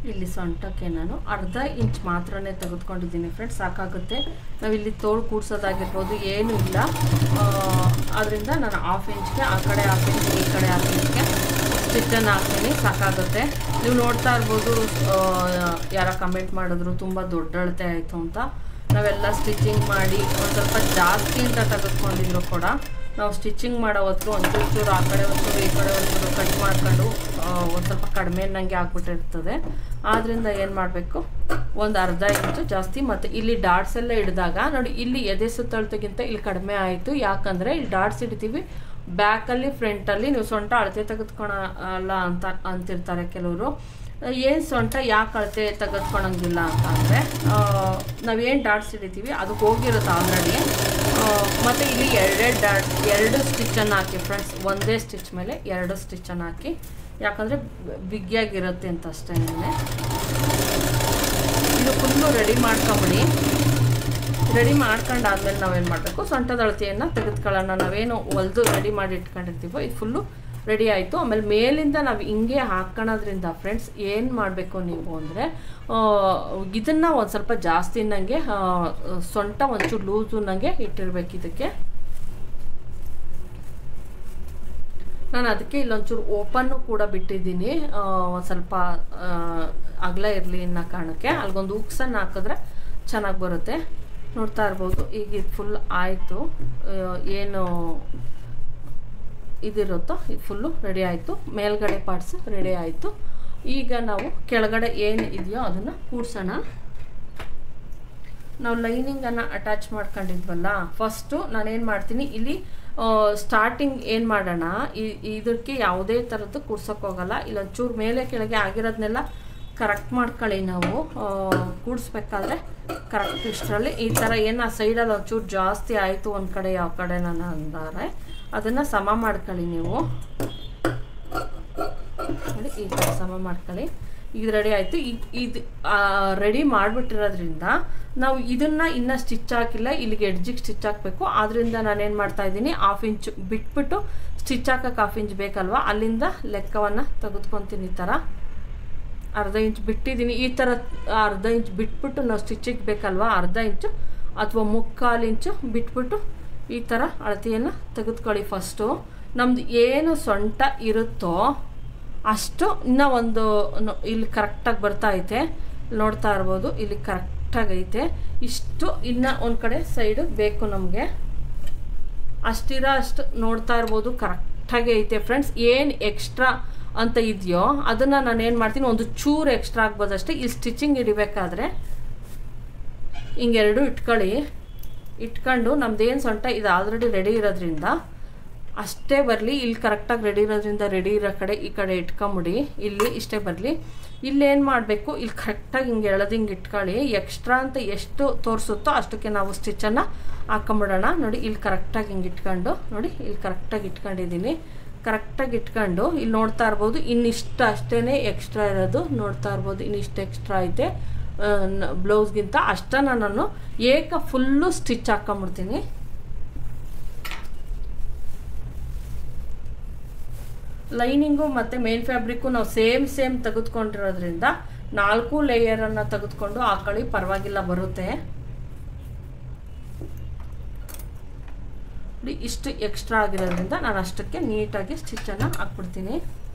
ಇಲ್ಲಿ ಸೊಂಟಕ್ಕೆ ನಾನು ಅರ್ಧ ಇಂಚ್ ಮಾತ್ರನೇ ತೆಗೆದುಕೊಂಡಿದ್ದೀನಿ ಫ್ರೆಂಡ್ಸ್ ಸಾಕಾಗುತ್ತೆ ನಾವಿಲ್ಲಿ ತೋಳು ಕೂಡ್ಸೋದಾಗಿರ್ಬೋದು ಏನೂ ಇಲ್ಲ ಅದರಿಂದ ನಾನು ಹಾಫ್ ಇಂಚ್ಗೆ ಆ ಕಡೆ ಹಾಫ್ ಇಂಚ್ ಈ ಕಡೆ ಹಾಫ್ ಇಂಚ್ಗೆ ಸ್ಟಿಚ್ಚನ್ನು ಹಾಕ್ತೀನಿ ಸಾಕಾಗುತ್ತೆ ನೀವು ನೋಡ್ತಾ ಇರ್ಬೋದು ಯಾರ ಕಮೆಂಟ್ ಮಾಡಿದ್ರು ತುಂಬ ದೊಡ್ಡ ಅಳತೆ ಆಯಿತು ಅಂತ ನಾವೆಲ್ಲ ಸ್ಟಿಚಿಂಗ್ ಮಾಡಿ ಒಂದು ಸ್ವಲ್ಪ ಜಾಸ್ತಿ ಅಂತ ತೆಗೆದುಕೊಂಡಿದ್ರು ಕೂಡ ನಾವು ಸ್ಟಿಚಿಂಗ್ ಮಾಡೋ ಹೊತ್ತು ಒಂಚೂರು ಚೂರು ಆ ಕಡೆ ಒಂಚೂರು ಈ ಕಡೆ ಒಂಚೂರು ಕಟ್ ಮಾಡ್ಕೊಂಡು ಒಂದು ಸ್ವಲ್ಪ ಕಡಿಮೆ ನನಗೆ ಆಗ್ಬಿಟ್ಟಿರ್ತದೆ ಆದ್ದರಿಂದ ಏನು ಮಾಡಬೇಕು ಒಂದು ಅರ್ಧ ಇಂಚು ಜಾಸ್ತಿ ಮತ್ತು ಇಲ್ಲಿ ಡಾಟ್ಸ್ ಎಲ್ಲ ಹಿಡಿದಾಗ ನೋಡಿ ಇಲ್ಲಿ ಎದೆ ಸುತ್ತಳತೆಗಿಂತ ಇಲ್ಲಿ ಕಡಿಮೆ ಆಯಿತು ಯಾಕಂದರೆ ಇಲ್ಲಿ ಡಾಟ್ಸ್ ಹಿಡಿತೀವಿ ಬ್ಯಾಕಲ್ಲಿ ಫ್ರಂಟಲ್ಲಿ ನೀವು ಸೊಂಟ ಅಳತೆ ತೆಗೆದುಕೊಳಲ್ಲ ಅಂತ ಅಂತಿರ್ತಾರೆ ಕೆಲವರು ಏನು ಸೊಂಟ ಯಾಕೆ ಅಳತೆ ತೆಗೆದುಕೊಳಂಗಿಲ್ಲ ಅಂತ ಅಂದರೆ ನಾವೇನು ಡಾಟ್ಸ್ ಹಿಡಿತೀವಿ ಅದಕ್ಕೆ ಹೋಗಿರುತ್ತೆ ಆಲ್ರೆಡಿ ಮತ್ತು ಇಲ್ಲಿ ಎರಡೆರಡು ಡಾಟ್ ಎರಡು ಸ್ಟಿಚ್ಚನ್ನು ಹಾಕಿ ಫ್ರೆಂಡ್ಸ್ ಒಂದೇ ಸ್ಟಿಚ್ ಮೇಲೆ ಎರಡು ಸ್ಟಿಚ್ಚನ್ನು ಹಾಕಿ ಯಾಕಂದರೆ ಬಿಗಿಯಾಗಿರುತ್ತೆ ಅಂತ ಅಷ್ಟೇ ಇದು ಫುಲ್ಲು ರೆಡಿ ಮಾಡ್ಕೊಂಬಿಡಿ ರೆಡಿ ಮಾಡ್ಕೊಂಡಾದ್ಮೇಲೆ ನಾವೇನು ಮಾಡಬೇಕು ಸೊಂಟದ ಅಳತೆಯನ್ನು ತೆಗೆದುಕೊಳ್ಳೋಣ ನಾವೇನು ಹೊಲ್ದು ರೆಡಿ ಮಾಡಿ ಇಟ್ಕೊಂಡಿರ್ತೀವೋ ಇದು ಫುಲ್ಲು ರೆಡಿ ಆಯಿತು ಆಮೇಲೆ ಮೇಲಿಂದ ನಾವು ಹಿಂಗೆ ಹಾಕೋಣದ್ರಿಂದ ಫ್ರೆಂಡ್ಸ್ ಏನು ಮಾಡಬೇಕು ನೀವು ಅಂದರೆ ಇದನ್ನು ಒಂದು ಸ್ವಲ್ಪ ಜಾಸ್ತಿ ನನಗೆ ಸೊಂಟ ಒಂಚೂರು ಲೂಸು ನನಗೆ ಇಟ್ಟಿರ್ಬೇಕು ಇದಕ್ಕೆ ನಾನು ಅದಕ್ಕೆ ಇಲ್ಲೊಂಚೂರು ಓಪನ್ನು ಕೂಡ ಬಿಟ್ಟಿದ್ದೀನಿ ಒಂದು ಸ್ವಲ್ಪ ಅಗಲ ಇರಲಿ ಅನ್ನೋ ಕಾರಣಕ್ಕೆ ಅಲ್ಗೊಂದು ಉಕ್ಸನ್ನು ಹಾಕಿದ್ರೆ ಚೆನ್ನಾಗಿ ಬರುತ್ತೆ ನೋಡ್ತಾ ಇರ್ಬೋದು ಈಗ ಇದು ಫುಲ್ ಆಯಿತು ಏನು ಇದಿರುತ್ತೋ ಇದು ಫುಲ್ಲು ರೆಡಿ ಆಯಿತು ಮೇಲ್ಗಡೆ ಪಾರ್ಟ್ಸ್ ರೆಡಿ ಆಯಿತು ಈಗ ನಾವು ಕೆಳಗಡೆ ಏನು ಇದೆಯೋ ಅದನ್ನು ಕೂಡ್ಸೋಣ ನಾವು ಲೈನಿಂಗನ್ನು ಅಟ್ಯಾಚ್ ಮಾಡ್ಕೊಂಡಿದ್ವಲ್ಲ ಫಸ್ಟು ನಾನೇನು ಮಾಡ್ತೀನಿ ಇಲ್ಲಿ ಸ್ಟಾರ್ಟಿಂಗ್ ಏನು ಮಾಡೋಣ ಇದಕ್ಕೆ ಯಾವುದೇ ಥರದ್ದು ಕೂಡ್ಸೋಕೆ ಹೋಗಲ್ಲ ಇಲ್ಲೊಂಚೂರು ಮೇಲೆ ಕೆಳಗೆ ಆಗಿರೋದನ್ನೆಲ್ಲ ಕರೆಕ್ಟ್ ಮಾಡ್ಕೊಳ್ಳಿ ನಾವು ಕೂಡಿಸ್ಬೇಕಾದ್ರೆ ಕರೆಕ್ಟ್ ಇಷ್ಟರಲ್ಲಿ ಈ ಥರ ಏನು ಆ ಸೈಡಲ್ಲಿ ಒಂಚೂರು ಜಾಸ್ತಿ ಆಯಿತು ಒಂದು ಕಡೆ ಯಾವ ಕಡೆ ನಾನು ಅಂದರೆ ಅದನ್ನು ಸಮ ಮಾಡ್ಕೊಳ್ಳಿ ನೀವು ನೋಡಿ ಈ ಥರ ಸಮ ಮಾಡ್ಕೊಳ್ಳಿ ಇದು ರೆಡಿ ಆಯಿತು ಇದು ರೆಡಿ ಮಾಡಿಬಿಟ್ಟಿರೋದ್ರಿಂದ ನಾವು ಇದನ್ನು ಇನ್ನೂ ಸ್ಟಿಚ್ ಹಾಕಿಲ್ಲ ಇಲ್ಲಿಗೆ ಎಡ್ಜಿಗೆ ಸ್ಟಿಚ್ ಹಾಕಬೇಕು ಆದ್ದರಿಂದ ನಾನೇನು ಮಾಡ್ತಾ ಇದ್ದೀನಿ ಹಾಫ್ ಇಂಚ್ ಬಿಟ್ಬಿಟ್ಟು ಸ್ಟಿಚ್ ಹಾಕೋಕೆ ಹಾಫ್ ಇಂಚ್ ಬೇಕಲ್ವ ಅಲ್ಲಿಂದ ಲೆಕ್ಕವನ್ನು ತೆಗೆದುಕೊತೀನಿ ಈ ಥರ ಅರ್ಧ ಇಂಚ್ ಬಿಟ್ಟಿದ್ದೀನಿ ಈ ಥರ ಅರ್ಧ ಇಂಚ್ ಬಿಟ್ಬಿಟ್ಟು ನಾವು ಸ್ಟಿಚಿಗೆ ಬೇಕಲ್ವ ಅರ್ಧ ಇಂಚು ಅಥವಾ ಮುಕ್ಕಾಲು ಇಂಚು ಬಿಟ್ಬಿಟ್ಟು ಈ ಥರ ಅಳತೆಯನ್ನು ತೆಗೆದುಕೊಳ್ಳಿ ಫಸ್ಟು ನಮ್ಮದು ಏನು ಸೊಂಟ ಇರುತ್ತೋ ಅಷ್ಟು ಇನ್ನೂ ಒಂದು ಇಲ್ಲಿ ಕರೆಕ್ಟಾಗಿ ಬರ್ತಾ ಐತೆ ನೋಡ್ತಾ ಇರ್ಬೋದು ಇಲ್ಲಿ ಕರೆಕ್ಟಾಗಿ ಐತೆ ಇಷ್ಟು ಇನ್ನು ಒಂದು ಕಡೆ ಸೈಡು ಬೇಕು ನಮಗೆ ಅಷ್ಟಿರೋ ಅಷ್ಟು ನೋಡ್ತಾ ಇರ್ಬೋದು ಕರೆಕ್ಟಾಗಿ ಐತೆ ಫ್ರೆಂಡ್ಸ್ ಏನು ಎಕ್ಸ್ಟ್ರಾ ಅಂತ ಇದೆಯೋ ಅದನ್ನು ನಾನು ಏನು ಮಾಡ್ತೀನಿ ಒಂದು ಚೂರು ಎಕ್ಸ್ಟ್ರಾ ಆಗ್ಬೋದಷ್ಟೇ ಈ ಸ್ಟಿಚಿಂಗ್ ಹಿಡಿಬೇಕಾದ್ರೆ ಹಿಂಗೆರಡು ಇಟ್ಕೊಳ್ಳಿ ಇಟ್ಕೊಂಡು ನಮ್ದೇನು ಸೊಂಟ ಇದು ಆಲ್ರೆಡಿ ರೆಡಿ ಇರೋದ್ರಿಂದ ಅಷ್ಟೇ ಬರಲಿ ಇಲ್ಲಿ ಕರೆಕ್ಟಾಗಿ ರೆಡಿ ಇರೋದ್ರಿಂದ ರೆಡಿ ಇರೋ ಕಡೆ ಈ ಕಡೆ ಇಟ್ಕೊಂಬಿಡಿ ಇಲ್ಲಿ ಇಷ್ಟೇ ಬರಲಿ ಇಲ್ಲೇನು ಮಾಡಬೇಕು ಇಲ್ಲಿ ಕರೆಕ್ಟಾಗಿ ಹಿಂಗೆ ಎಳೆದು ಹಿಂಗೆ ಇಟ್ಕೊಳ್ಳಿ ಎಕ್ಸ್ಟ್ರಾ ಅಂತ ಎಷ್ಟು ತೋರಿಸುತ್ತೋ ಅಷ್ಟಕ್ಕೆ ನಾವು ಸ್ಟಿಚ್ಚನ್ನು ಹಾಕೊಂಬಿಡೋಣ ನೋಡಿ ಇಲ್ಲಿ ಕರೆಕ್ಟಾಗಿ ಹಿಂಗೆ ಇಟ್ಕೊಂಡು ನೋಡಿ ಇಲ್ಲಿ ಕರೆಕ್ಟಾಗಿ ಇಟ್ಕೊಂಡಿದ್ದೀನಿ ಕರೆಕ್ಟಾಗಿ ಇಟ್ಕೊಂಡು ಇಲ್ಲಿ ನೋಡ್ತಾ ಇರ್ಬೋದು ಇನ್ನಿಷ್ಟು ಅಷ್ಟೇ ಎಕ್ಸ್ಟ್ರಾ ಇರೋದು ನೋಡ್ತಾ ಇರ್ಬೋದು ಇನ್ನಿಷ್ಟು ಎಕ್ಸ್ಟ್ರಾ ಐತೆ ಬ್ಲೌಸ್ಗಿಂತ ಅಷ್ಟನ್ನು ನಾನು ಏಕ ಫುಲ್ಲು ಸ್ಟಿಚ್ ಹಾಕೊಂಬಿಡ್ತೀನಿ ಲೈನಿಂಗು ಮತ್ತು ಮೇನ್ ಫ್ಯಾಬ್ರಿಕ್ಕು ನಾವು ಸೇಮ್ ಸೇಮ್ ತೆಗೆದುಕೊಂಡಿರೋದ್ರಿಂದ ನಾಲ್ಕು ಲೇಯರನ್ನು ತೆಗೆದುಕೊಂಡು ಹಾಕೊಳ್ಳಿ ಪರವಾಗಿಲ್ಲ ಬರುತ್ತೆ ಇಷ್ಟು ಎಕ್ಸ್ಟ್ರಾ ಆಗಿರೋದ್ರಿಂದ ನಾನು ಅಷ್ಟಕ್ಕೆ ನೀಟಾಗಿ ಸ್ಟಿಚ್ಚನ್ನು ಹಾಕ್ಬಿಡ್ತೀನಿ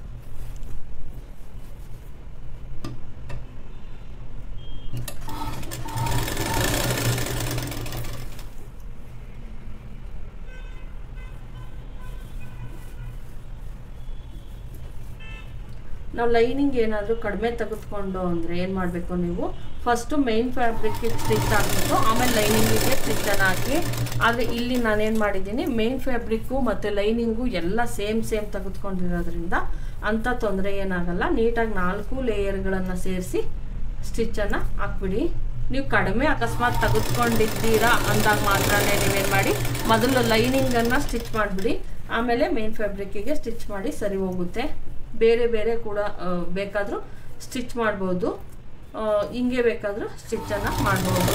ನಾವು ಲೈನಿಂಗ್ ಏನಾದರೂ ಕಡಿಮೆ ತೆಗೆದುಕೊಂಡು ಅಂದರೆ ಏನು ಮಾಡಬೇಕು ನೀವು ಫಸ್ಟು ಮೈನ್ ಫ್ಯಾಬ್ರಿಕ್ಗೆ ಸ್ಟಿಚ್ ಹಾಕ್ಬಿಟ್ಟು ಆಮೇಲೆ ಲೈನಿಂಗಿಗೆ ಸ್ಟಿಚ್ಚನ್ನು ಹಾಕಿ ಆದರೆ ಇಲ್ಲಿ ನಾನೇನು ಮಾಡಿದ್ದೀನಿ ಮೇನ್ ಫ್ಯಾಬ್ರಿಕ್ಕು ಮತ್ತು ಲೈನಿಂಗು ಎಲ್ಲ ಸೇಮ್ ಸೇಮ್ ತೆಗೆದುಕೊಂಡಿರೋದ್ರಿಂದ ಅಂಥ ತೊಂದರೆ ಏನಾಗಲ್ಲ ನೀಟಾಗಿ ನಾಲ್ಕು ಲೇಯರ್ಗಳನ್ನು ಸೇರಿಸಿ ಸ್ಟಿಚ್ಚನ್ನು ಹಾಕ್ಬಿಡಿ ನೀವು ಕಡಿಮೆ ಅಕಸ್ಮಾತ್ ತೆಗೆದುಕೊಂಡಿದ್ದೀರಾ ಅಂದಾಗ ಮಾತ್ರ ನೀವೇನು ಮಾಡಿ ಮೊದಲು ಲೈನಿಂಗನ್ನು ಸ್ಟಿಚ್ ಮಾಡಿಬಿಡಿ ಆಮೇಲೆ ಮೇನ್ ಫ್ಯಾಬ್ರಿಕ್ಕಿಗೆ ಸ್ಟಿಚ್ ಮಾಡಿ ಸರಿ ಹೋಗುತ್ತೆ ಬೇರೆ ಬೇರೆ ಕೂಡ ಬೇಕಾದರೂ ಸ್ಟಿಚ್ ಮಾಡ್ಬೋದು ಹಿಂಗೆ ಬೇಕಾದರೂ ಸ್ಟಿಚ್ಚನ್ನು ಮಾಡ್ಬೋದು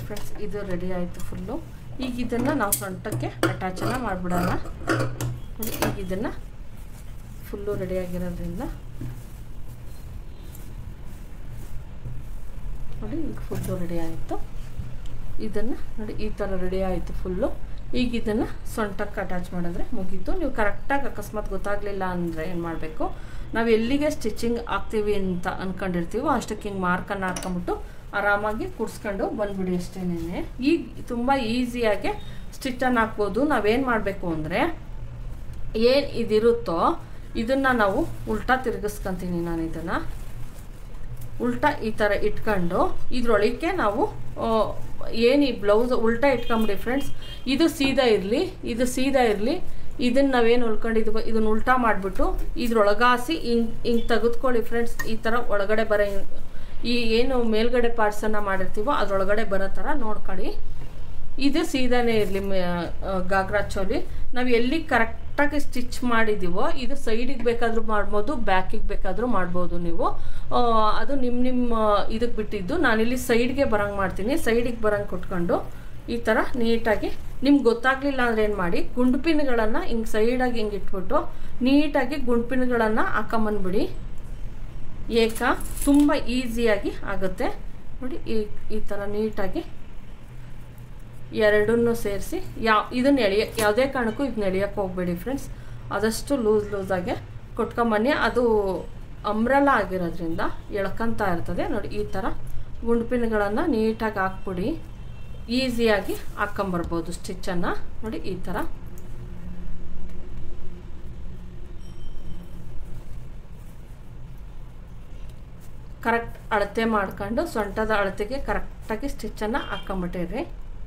ಫ್ರೆಂಡ್ಸ್ ಇದು ರೆಡಿ ಆಯಿತು ಫುಲ್ಲು ಈಗ ಇದನ್ನು ನಾವು ಸೊಂಟಕ್ಕೆ ಅಟ್ಯಾಚನ್ನು ಮಾಡಿಬಿಡೋಣ ನೋಡಿ ಈಗ ಇದನ್ನು ಫುಲ್ಲು ರೆಡಿ ಆಗಿರೋದ್ರಿಂದ ನೋಡಿ ಈಗ ಫುಲ್ಲು ರೆಡಿ ಆಯಿತು ಇದನ್ನು ನೋಡಿ ಈ ಥರ ರೆಡಿ ಆಯಿತು ಫುಲ್ಲು ಈಗ ಇದನ್ನು ಸೊಂಟಕ್ಕೆ ಅಟ್ಯಾಚ್ ಮಾಡಿದ್ರೆ ಮುಗೀತು ನೀವು ಕರೆಕ್ಟಾಗಿ ಅಕಸ್ಮಾತ್ ಗೊತ್ತಾಗಲಿಲ್ಲ ಅಂದರೆ ಏನು ಮಾಡಬೇಕು ನಾವು ಎಲ್ಲಿಗೆ ಸ್ಟಿಚಿಂಗ್ ಹಾಕ್ತೀವಿ ಅಂತ ಅಂದ್ಕೊಂಡಿರ್ತೀವೋ ಅಷ್ಟಕ್ಕೆ ಹಿಂಗೆ ಮಾರ್ಕನ್ನು ಹಾಕ್ಕೊಂಬಿಟ್ಟು ಆರಾಮಾಗಿ ಕುಡ್ಸ್ಕೊಂಡು ಬಂದ್ಬಿಡಿ ಅಷ್ಟೇನೆ ಈಗ ತುಂಬ ಈಸಿಯಾಗಿ ಸ್ಟಿಚ್ಚನ್ನು ಹಾಕ್ಬೋದು ನಾವೇನು ಮಾಡಬೇಕು ಅಂದರೆ ಏನು ಇದಿರುತ್ತೋ ಇದನ್ನು ನಾವು ಉಲ್ಟಾ ತಿರುಗಿಸ್ಕೊತೀನಿ ನಾನು ಇದನ್ನು ಉಲ್ಟಾ ಈ ಥರ ಇಟ್ಕೊಂಡು ಇದ್ರೊಳಗೆ ನಾವು ಏನು ಈ ಬ್ಲೌಸ್ ಉಲ್ಟಾ ಇಟ್ಕೊಂಬಿಡಿ ಫ್ರೆಂಡ್ಸ್ ಇದು ಸೀದಾ ಇರಲಿ ಇದು ಸೀದಾ ಇರಲಿ ಇದನ್ನು ನಾವೇನು ಉಳ್ಕೊಂಡಿದ್ವಿ ಇದನ್ನ ಉಲ್ಟಾ ಮಾಡಿಬಿಟ್ಟು ಇದ್ರೊಳಗಾಸಿ ಹಿಂಗೆ ಹಿಂಗೆ ತೆಗೆದುಕೊಳ್ಳಿ ಫ್ರೆಂಡ್ಸ್ ಈ ಥರ ಒಳಗಡೆ ಬರೋ ಈ ಏನು ಮೇಲ್ಗಡೆ ಪಾರ್ಟ್ಸನ್ನು ಮಾಡಿರ್ತೀವೋ ಅದ್ರೊಳಗಡೆ ಬರೋ ಥರ ನೋಡ್ಕೊಳ್ಳಿ ಇದು ಸೀದಾನೇ ಇರಲಿ ಗಾಗ್ರಾ ಚೋಲಿ ನಾವು ಎಲ್ಲಿ ಕರೆಕ್ಟಾಗಿ ಸ್ಟಿಚ್ ಮಾಡಿದ್ದೀವೋ ಇದು ಸೈಡಿಗೆ ಬೇಕಾದರೂ ಮಾಡ್ಬೋದು ಬ್ಯಾಕಿಗೆ ಬೇಕಾದರೂ ಮಾಡ್ಬೋದು ನೀವು ಆ, ಅದು ನಿಮ್ಮ ನಿಮ್ಮ ಇದಕ್ಕೆ ಬಿಟ್ಟಿದ್ದು ನಾನಿಲ್ಲಿ ಸೈಡ್ಗೆ ಬರಂಗೆ ಮಾಡ್ತೀನಿ ಸೈಡಿಗೆ ಬರಂಗೆ ಕೊಟ್ಕೊಂಡು ಈ ಥರ ನೀಟಾಗಿ ನಿಮ್ಗೆ ಗೊತ್ತಾಗಲಿಲ್ಲ ಅಂದರೆ ಏನು ಮಾಡಿ ಗುಂಡ್ಪಿನ್ಗಳನ್ನು ಹಿಂಗೆ ಸೈಡಾಗಿ ಹಿಂಗೆ ಇಟ್ಬಿಟ್ಟು ನೀಟಾಗಿ ಗುಂಡ್ಪಿನ್ಗಳನ್ನು ಹಾಕೊಂಬಂದ್ಬಿಡಿ ಏಕ ತುಂಬ ಈಸಿಯಾಗಿ ಆಗುತ್ತೆ ನೋಡಿ ಈ ಈ ಥರ ನೀಟಾಗಿ ಎರಡನ್ನೂ ಸೇರಿಸಿ ಯಾವ ಇದನ್ನ ಎಳೆಯ ಯಾವುದೇ ಕಾರಣಕ್ಕೂ ಇದನ್ನ ಎಳೆಯೋಕ್ಕೆ ಹೋಗಬೇಡಿ ಫ್ರೆಂಡ್ಸ್ ಆದಷ್ಟು ಲೂಸ್ ಲೂಸಾಗೆ ಕೊಟ್ಕೊಂಬನ್ನಿ ಅದು ಅಂಬ್ರಲ್ಲ ಆಗಿರೋದ್ರಿಂದ ಎಳ್ಕೊಂತ ಇರ್ತದೆ ನೋಡಿ ಈ ಥರ ಗುಂಡ್ಪಿನ್ಗಳನ್ನು ನೀಟಾಗಿ ಹಾಕ್ಬಿಡಿ ಈಸಿಯಾಗಿ ಹಾಕ್ಕೊಂಬರ್ಬೋದು ಸ್ಟಿಚ್ಚನ್ನು ನೋಡಿ ಈ ಥರ ಕರೆಕ್ಟ್ ಅಳತೆ ಮಾಡ್ಕೊಂಡು ಸೊಂಟದ ಅಳತೆಗೆ ಕರೆಕ್ಟಾಗಿ ಸ್ಟಿಚ್ಚನ್ನು ಹಾಕ್ಕೊಂಬಿಟ್ಟಿರಿ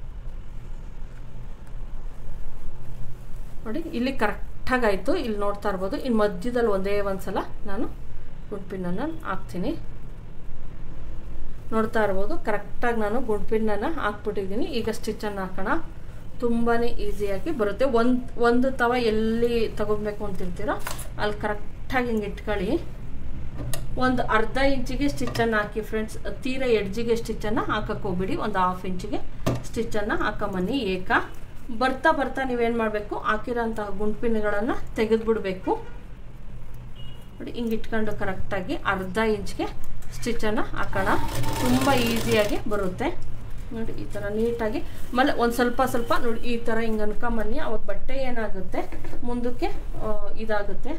ನೋಡಿ ಇಲ್ಲಿ ಕರೆಕ್ಟಾಗಿ ಆಯಿತು ಇಲ್ಲಿ ನೋಡ್ತಾ ಇರ್ಬೋದು ಇನ್ನು ಮಧ್ಯದಲ್ಲಿ ಒಂದೇ ಒಂದು ಸಲ ನಾನು ಗುಂಡ್ಪಿನ್ನನ್ನು ಹಾಕ್ತೀನಿ ನೋಡ್ತಾ ಇರ್ಬೋದು ಕರೆಕ್ಟಾಗಿ ನಾನು ಗುಂಡ್ಪಿನ್ನನ್ನು ಹಾಕ್ಬಿಟ್ಟಿದ್ದೀನಿ ಈಗ ಸ್ಟಿಚ್ಚನ್ನು ಹಾಕೋಣ ತುಂಬಾ ಈಸಿಯಾಗಿ ಬರುತ್ತೆ ಒಂದು ಒಂದು ತವ ಎಲ್ಲಿ ತಗೊಬೇಕು ಅಂತಿರ್ತೀರೋ ಅಲ್ಲಿ ಕರೆಕ್ಟಾಗಿ ಹಿಂಗೆ ಇಟ್ಕೊಳ್ಳಿ ಒಂದು ಅರ್ಧ ಇಂಚಿಗೆ ಸ್ಟಿಚ್ಚನ್ನು ಹಾಕಿ ಫ್ರೆಂಡ್ಸ್ ತೀರಾ ಎಡ್ಜಿಗೆ ಸ್ಟಿಚ್ಚನ್ನು ಹಾಕಕ್ಕೆ ಹೋಗ್ಬಿಡಿ ಒಂದು ಹಾಫ್ ಇಂಚಿಗೆ ಸ್ಟಿಚ್ಚನ್ನು ಹಾಕೊಂಬನ್ನಿ ಏಕ ಬರ್ತಾ ಬರ್ತಾ ನೀವೇನು ಮಾಡಬೇಕು ಹಾಕಿರೋಂತಹ ಗುಂಡ್ಪಿನ್ಗಳನ್ನು ತೆಗೆದುಬಿಡ್ಬೇಕು ನೋಡಿ ಹಿಂಗೆ ಇಟ್ಕೊಂಡು ಕರೆಕ್ಟಾಗಿ ಅರ್ಧ ಇಂಚ್ಗೆ ಸ್ಟಿಚ್ಚನ್ನು ಹಾಕೋಣ ತುಂಬ ಈಸಿಯಾಗಿ ಬರುತ್ತೆ ನೋಡಿ ಈ ಥರ ನೀಟಾಗಿ ಆಮೇಲೆ ಒಂದು ಸ್ವಲ್ಪ ಸ್ವಲ್ಪ ನೋಡಿ ಈ ಥರ ಹಿಂಗೆ ಅನ್ಕೊಂಬನ್ನಿ ಅವಾಗ ಬಟ್ಟೆ ಏನಾಗುತ್ತೆ ಮುಂದಕ್ಕೆ ಆ, ಇದಾಗುತ್ತೆ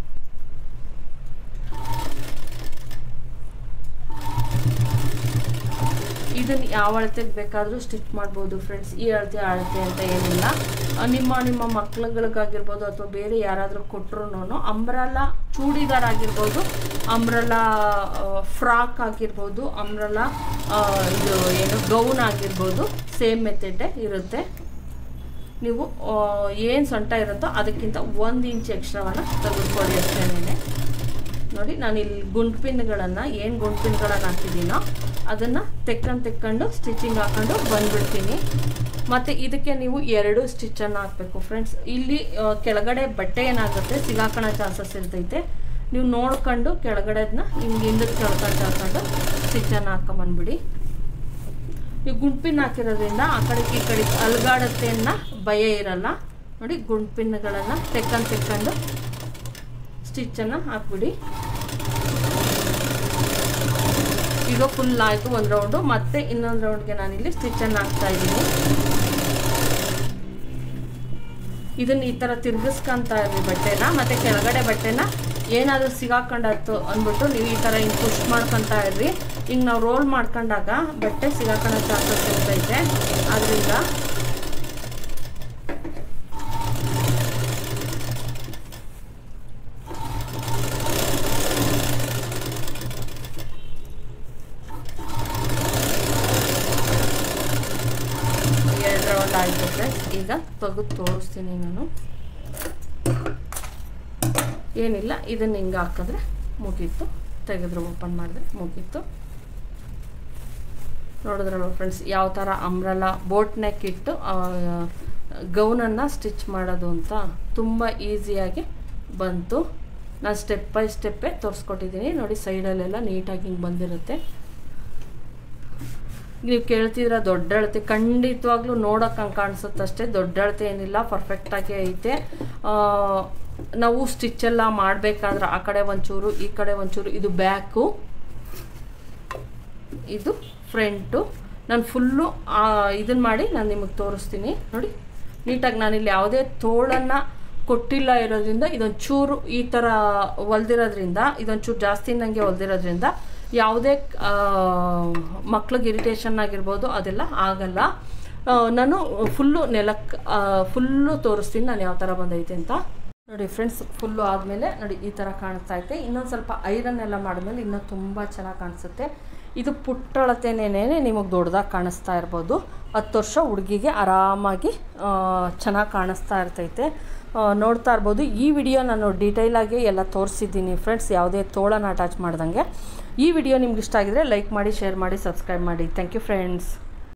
ಇದನ್ನ ಯಾವ ಅಳತೆಗೆ ಬೇಕಾದರೂ ಸ್ಟಿಚ್ ಮಾಡ್ಬೋದು ಫ್ರೆಂಡ್ಸ್ ಈ ಅಳತೆ ಆ ಅಳತೆ ಅಂತ ಏನಿಲ್ಲ ಆ, ನಿಮ್ಮ ನಿಮ್ಮ ಮಕ್ಳುಗಳಿಗಾಗಿರ್ಬೋದು ಅಥವಾ ಬೇರೆ ಯಾರಾದರೂ ಕೊಟ್ಟರು ಅಂಬ್ರಲ್ಲ ಚೂಡಿದಾರ್ ಆಗಿರ್ಬೋದು ಅಂಬ್ರಲ್ಲ ಫ್ರಾಕ್ ಆಗಿರ್ಬೋದು ಅಂಬ್ರಲ್ಲ ಇದು ಏನು ಗೌನ್ ಆಗಿರ್ಬೋದು ಸೇಮ್ ಮೆಥಡೇ ಇರುತ್ತೆ ನೀವು ಏನು ಸೊಂಟ ಇರುತ್ತೋ ಅದಕ್ಕಿಂತ ಒಂದು ಇಂಚ್ ಎಕ್ಸ್ಟ್ರಾವನ್ನು ತೆಗೆದುಕೊಳ್ಳಿ ಅಷ್ಟೇನೆ ನೋಡಿ ನಾನು ಇಲ್ಲಿ ಗುಂಡ್ ಪಿನ್ಗಳನ್ನು ಏನು ಗುಂಡ್ ಪಿನ್ಗಳನ್ನು ಹಾಕಿದ್ದೀನೋ ಅದನ್ನು ತೆಕ್ಕೊಂಡು ತೆಕ್ಕೊಂಡು ಸ್ಟಿಚಿಂಗ್ ಹಾಕೊಂಡು ಬಂದ್ಬಿಡ್ತೀನಿ ಮತ್ತು ಇದಕ್ಕೆ ನೀವು ಎರಡು ಸ್ಟಿಚ್ಚನ್ನು ಹಾಕಬೇಕು ಫ್ರೆಂಡ್ಸ್ ಇಲ್ಲಿ ಆ, ಕೆಳಗಡೆ ಬಟ್ಟೆ ಏನಾಗುತ್ತೆ ಸಿಗಾಕೋಣ ಚಾನ್ಸಸ್ ಇರ್ತೈತೆ ನೀವು ನೋಡ್ಕೊಂಡು ಕೆಳಗಡೆದನ್ನ ಹಿಂಗೆ ಹಿಂದಕ್ಕೆ ಕೆಳ್ಕೊಂಡು ಹಾಕೊಂಡು ಸ್ಟಿಚ್ಚನ್ನು ಹಾಕೊಂಬಂದ್ಬಿಡಿ ನೀವು ಗುಂಡ್ಪಿನ್ ಹಾಕಿರೋದ್ರಿಂದ ಆ ಕಡೆ ಈ ಕಡೆ ಅಲ್ಗಾಡತ್ತೆ ಅನ್ನೋ ಭಯ ಇರಲ್ಲ ನೋಡಿ ಗುಂಡ್ಪಿನ್ಗಳನ್ನು ತೆಕ್ಕೊಂಡು ತೆಕ್ಕೊಂಡು ಸ್ಟಿಚ್ಚನ್ನು ಹಾಕ್ಬಿಡಿ ಈಗ ಫುಲ್ ಆಯಿತು ಒಂದು ರೌಂಡು ಮತ್ತೆ ಇನ್ನೊಂದು ರೌಂಡ್ಗೆ ನಾನಿಲ್ಲಿ ಸ್ಟಿಚ್ಚನ್ನು ಹಾಕ್ತಾ ಇದ್ದೀನಿ ಇದನ್ನ ಈ ಥರ ತಿರ್ಗಿಸ್ಕೊಂತ ಇರ್ರಿ ಬಟ್ಟೆನ ಮತ್ತು ಕೆಳಗಡೆ ಬಟ್ಟೆನ ಏನಾದರೂ ಸಿಗಾಕೊಂಡಾಯ್ತು ಅಂದ್ಬಿಟ್ಟು ನೀವು ಈ ಥರ ಹಿಂಗೆ ಪುಷ್ ಮಾಡ್ಕೊತಾ ಇರ್ರಿ ಹಿಂಗೆ ನಾವು ರೋಲ್ ಮಾಡ್ಕೊಂಡಾಗ ಬಟ್ಟೆ ಸಿಗಾಕೊಳ್ಳೋ ಚಾನ್ಸಸ್ ಇರ್ತೈತೆ ಆದ್ದರಿಂದ ಎರಡು ರೌಂಡ್ ಆಯಿತು ಫ್ರೆಂಡ್ಸ್ ಈಗ ತೆಗೆದು ತೋರಿಸ್ತೀನಿ ನಾನು ಏನಿಲ್ಲ ಇದನ್ನ ಹಿಂಗೆ ಹಾಕಿದ್ರೆ ಮುಗೀತು ತೆಗೆದ್ರೆ ಓಪನ್ ಮಾಡಿದ್ರೆ ಮುಗೀತು ನೋಡಿದ್ರಲ್ವ ಫ್ರೆಂಡ್ಸ್ ಯಾವ ಥರ ಅಂಬ್ರಲ್ಲ ಬೋಟ್ ನೆಕ್ ಇಟ್ಟು ಗೌನನ್ನು ಸ್ಟಿಚ್ ಮಾಡೋದು ಅಂತ ತುಂಬ ಈಸಿಯಾಗಿ ಬಂತು ನಾನು ಸ್ಟೆಪ್ ಬೈ ಸ್ಟೆಪ್ಪೇ ತೋರಿಸ್ಕೊಟ್ಟಿದ್ದೀನಿ ನೋಡಿ ಸೈಡಲ್ಲೆಲ್ಲ ನೀಟಾಗಿ ಹಿಂಗೆ ಬಂದಿರುತ್ತೆ ನೀವು ಕೇಳ್ತಿದ್ರ ದೊಡ್ಡ ಅಳತೆ ಖಂಡಿತವಾಗ್ಲೂ ನೋಡೋಕೆ ಹಂಗೆ ಕಾಣಿಸುತ್ತಷ್ಟೇ ದೊಡ್ಡ ಅಳತೆ ಏನಿಲ್ಲ ಪರ್ಫೆಕ್ಟಾಗಿ ಐತೆ ಆ, ನಾವು ಸ್ಟಿಚ್ಚೆಲ್ಲ ಮಾಡಬೇಕಾದ್ರೆ ಆ ಕಡೆ ಒಂಚೂರು ಈ ಕಡೆ ಒಂಚೂರು ಇದು ಬ್ಯಾಕು ಇದು ಫ್ರಂಟು ನಾನು ಫುಲ್ಲು ಇದನ್ನು ಮಾಡಿ ನಾನು ನಿಮಗೆ ತೋರಿಸ್ತೀನಿ ನೋಡಿ ನೀಟಾಗಿ ನಾನಿಲ್ಲಿ ಯಾವುದೇ ತೋಳನ್ನು ಕೊಟ್ಟಿಲ್ಲ ಇರೋದ್ರಿಂದ ಇದೊಂದು ಚೂರು ಈ ಥರ ಹೊಲ್ದಿರೋದ್ರಿಂದ ಇದೊಂದು ಚೂರು ಜಾಸ್ತಿ ನನಗೆ ಹೊಲ್ದಿರೋದ್ರಿಂದ ಯಾವುದೇ ಮಕ್ಳಿಗೆ ಇರಿಟೇಷನ್ ಆಗಿರ್ಬೋದು ಅದೆಲ್ಲ ಆಗಲ್ಲ ಆ, ನಾನು ಫುಲ್ಲು ನೆಲಕ್ಕೆ ಫುಲ್ಲು ತೋರಿಸ್ತೀನಿ ನಾನು ಯಾವ ಥರ ಬಂದೈತೆ ಅಂತ ನೋಡಿ ಫ್ರೆಂಡ್ಸ್ ಫುಲ್ಲು ಆದಮೇಲೆ ನೋಡಿ ಈ ಥರ ಕಾಣಿಸ್ತಾ ಐತೆ ಇನ್ನೊಂದು ಸ್ವಲ್ಪ ಐರನ್ ಎಲ್ಲ ಮಾಡಿದ್ಮೇಲೆ ಇನ್ನೂ ತುಂಬ ಚೆನ್ನಾಗಿ ಕಾಣಿಸುತ್ತೆ ಇದು ಪುಟ್ಟಳತೆನೇನೆ ನಿಮಗೆ ದೊಡ್ಡದಾಗಿ ಕಾಣಿಸ್ತಾ ಇರ್ಬೋದು ಹತ್ತು ವರ್ಷ ಹುಡುಗಿಗೆ ಆರಾಮಾಗಿ ಚೆನ್ನಾಗಿ ಕಾಣಿಸ್ತಾ ಇರ್ತೈತೆ ಆ, ನೋಡ್ತಾ ಇರ್ಬೋದು ಈ ವಿಡಿಯೋ ನಾನು ಡೀಟೇಲಾಗಿ ಎಲ್ಲ ತೋರಿಸಿದ್ದೀನಿ ಫ್ರೆಂಡ್ಸ್ ಯಾವುದೇ ತೋಳನ ಅಟ್ಯಾಚ್ ಮಾಡ್ದಂಗೆ ಈ ವಿಡಿಯೋ ನಿಮ್ಗೆ ಇಷ್ಟ ಆಗಿದ್ರೆ ಲೈಕ್ ಮಾಡಿ ಶೇರ್ ಮಾಡಿ ಸಬ್ಸ್ಕ್ರೈಬ್ ಮಾಡಿ ಥ್ಯಾಂಕ್ ಯು ಫ್ರೆಂಡ್ಸ್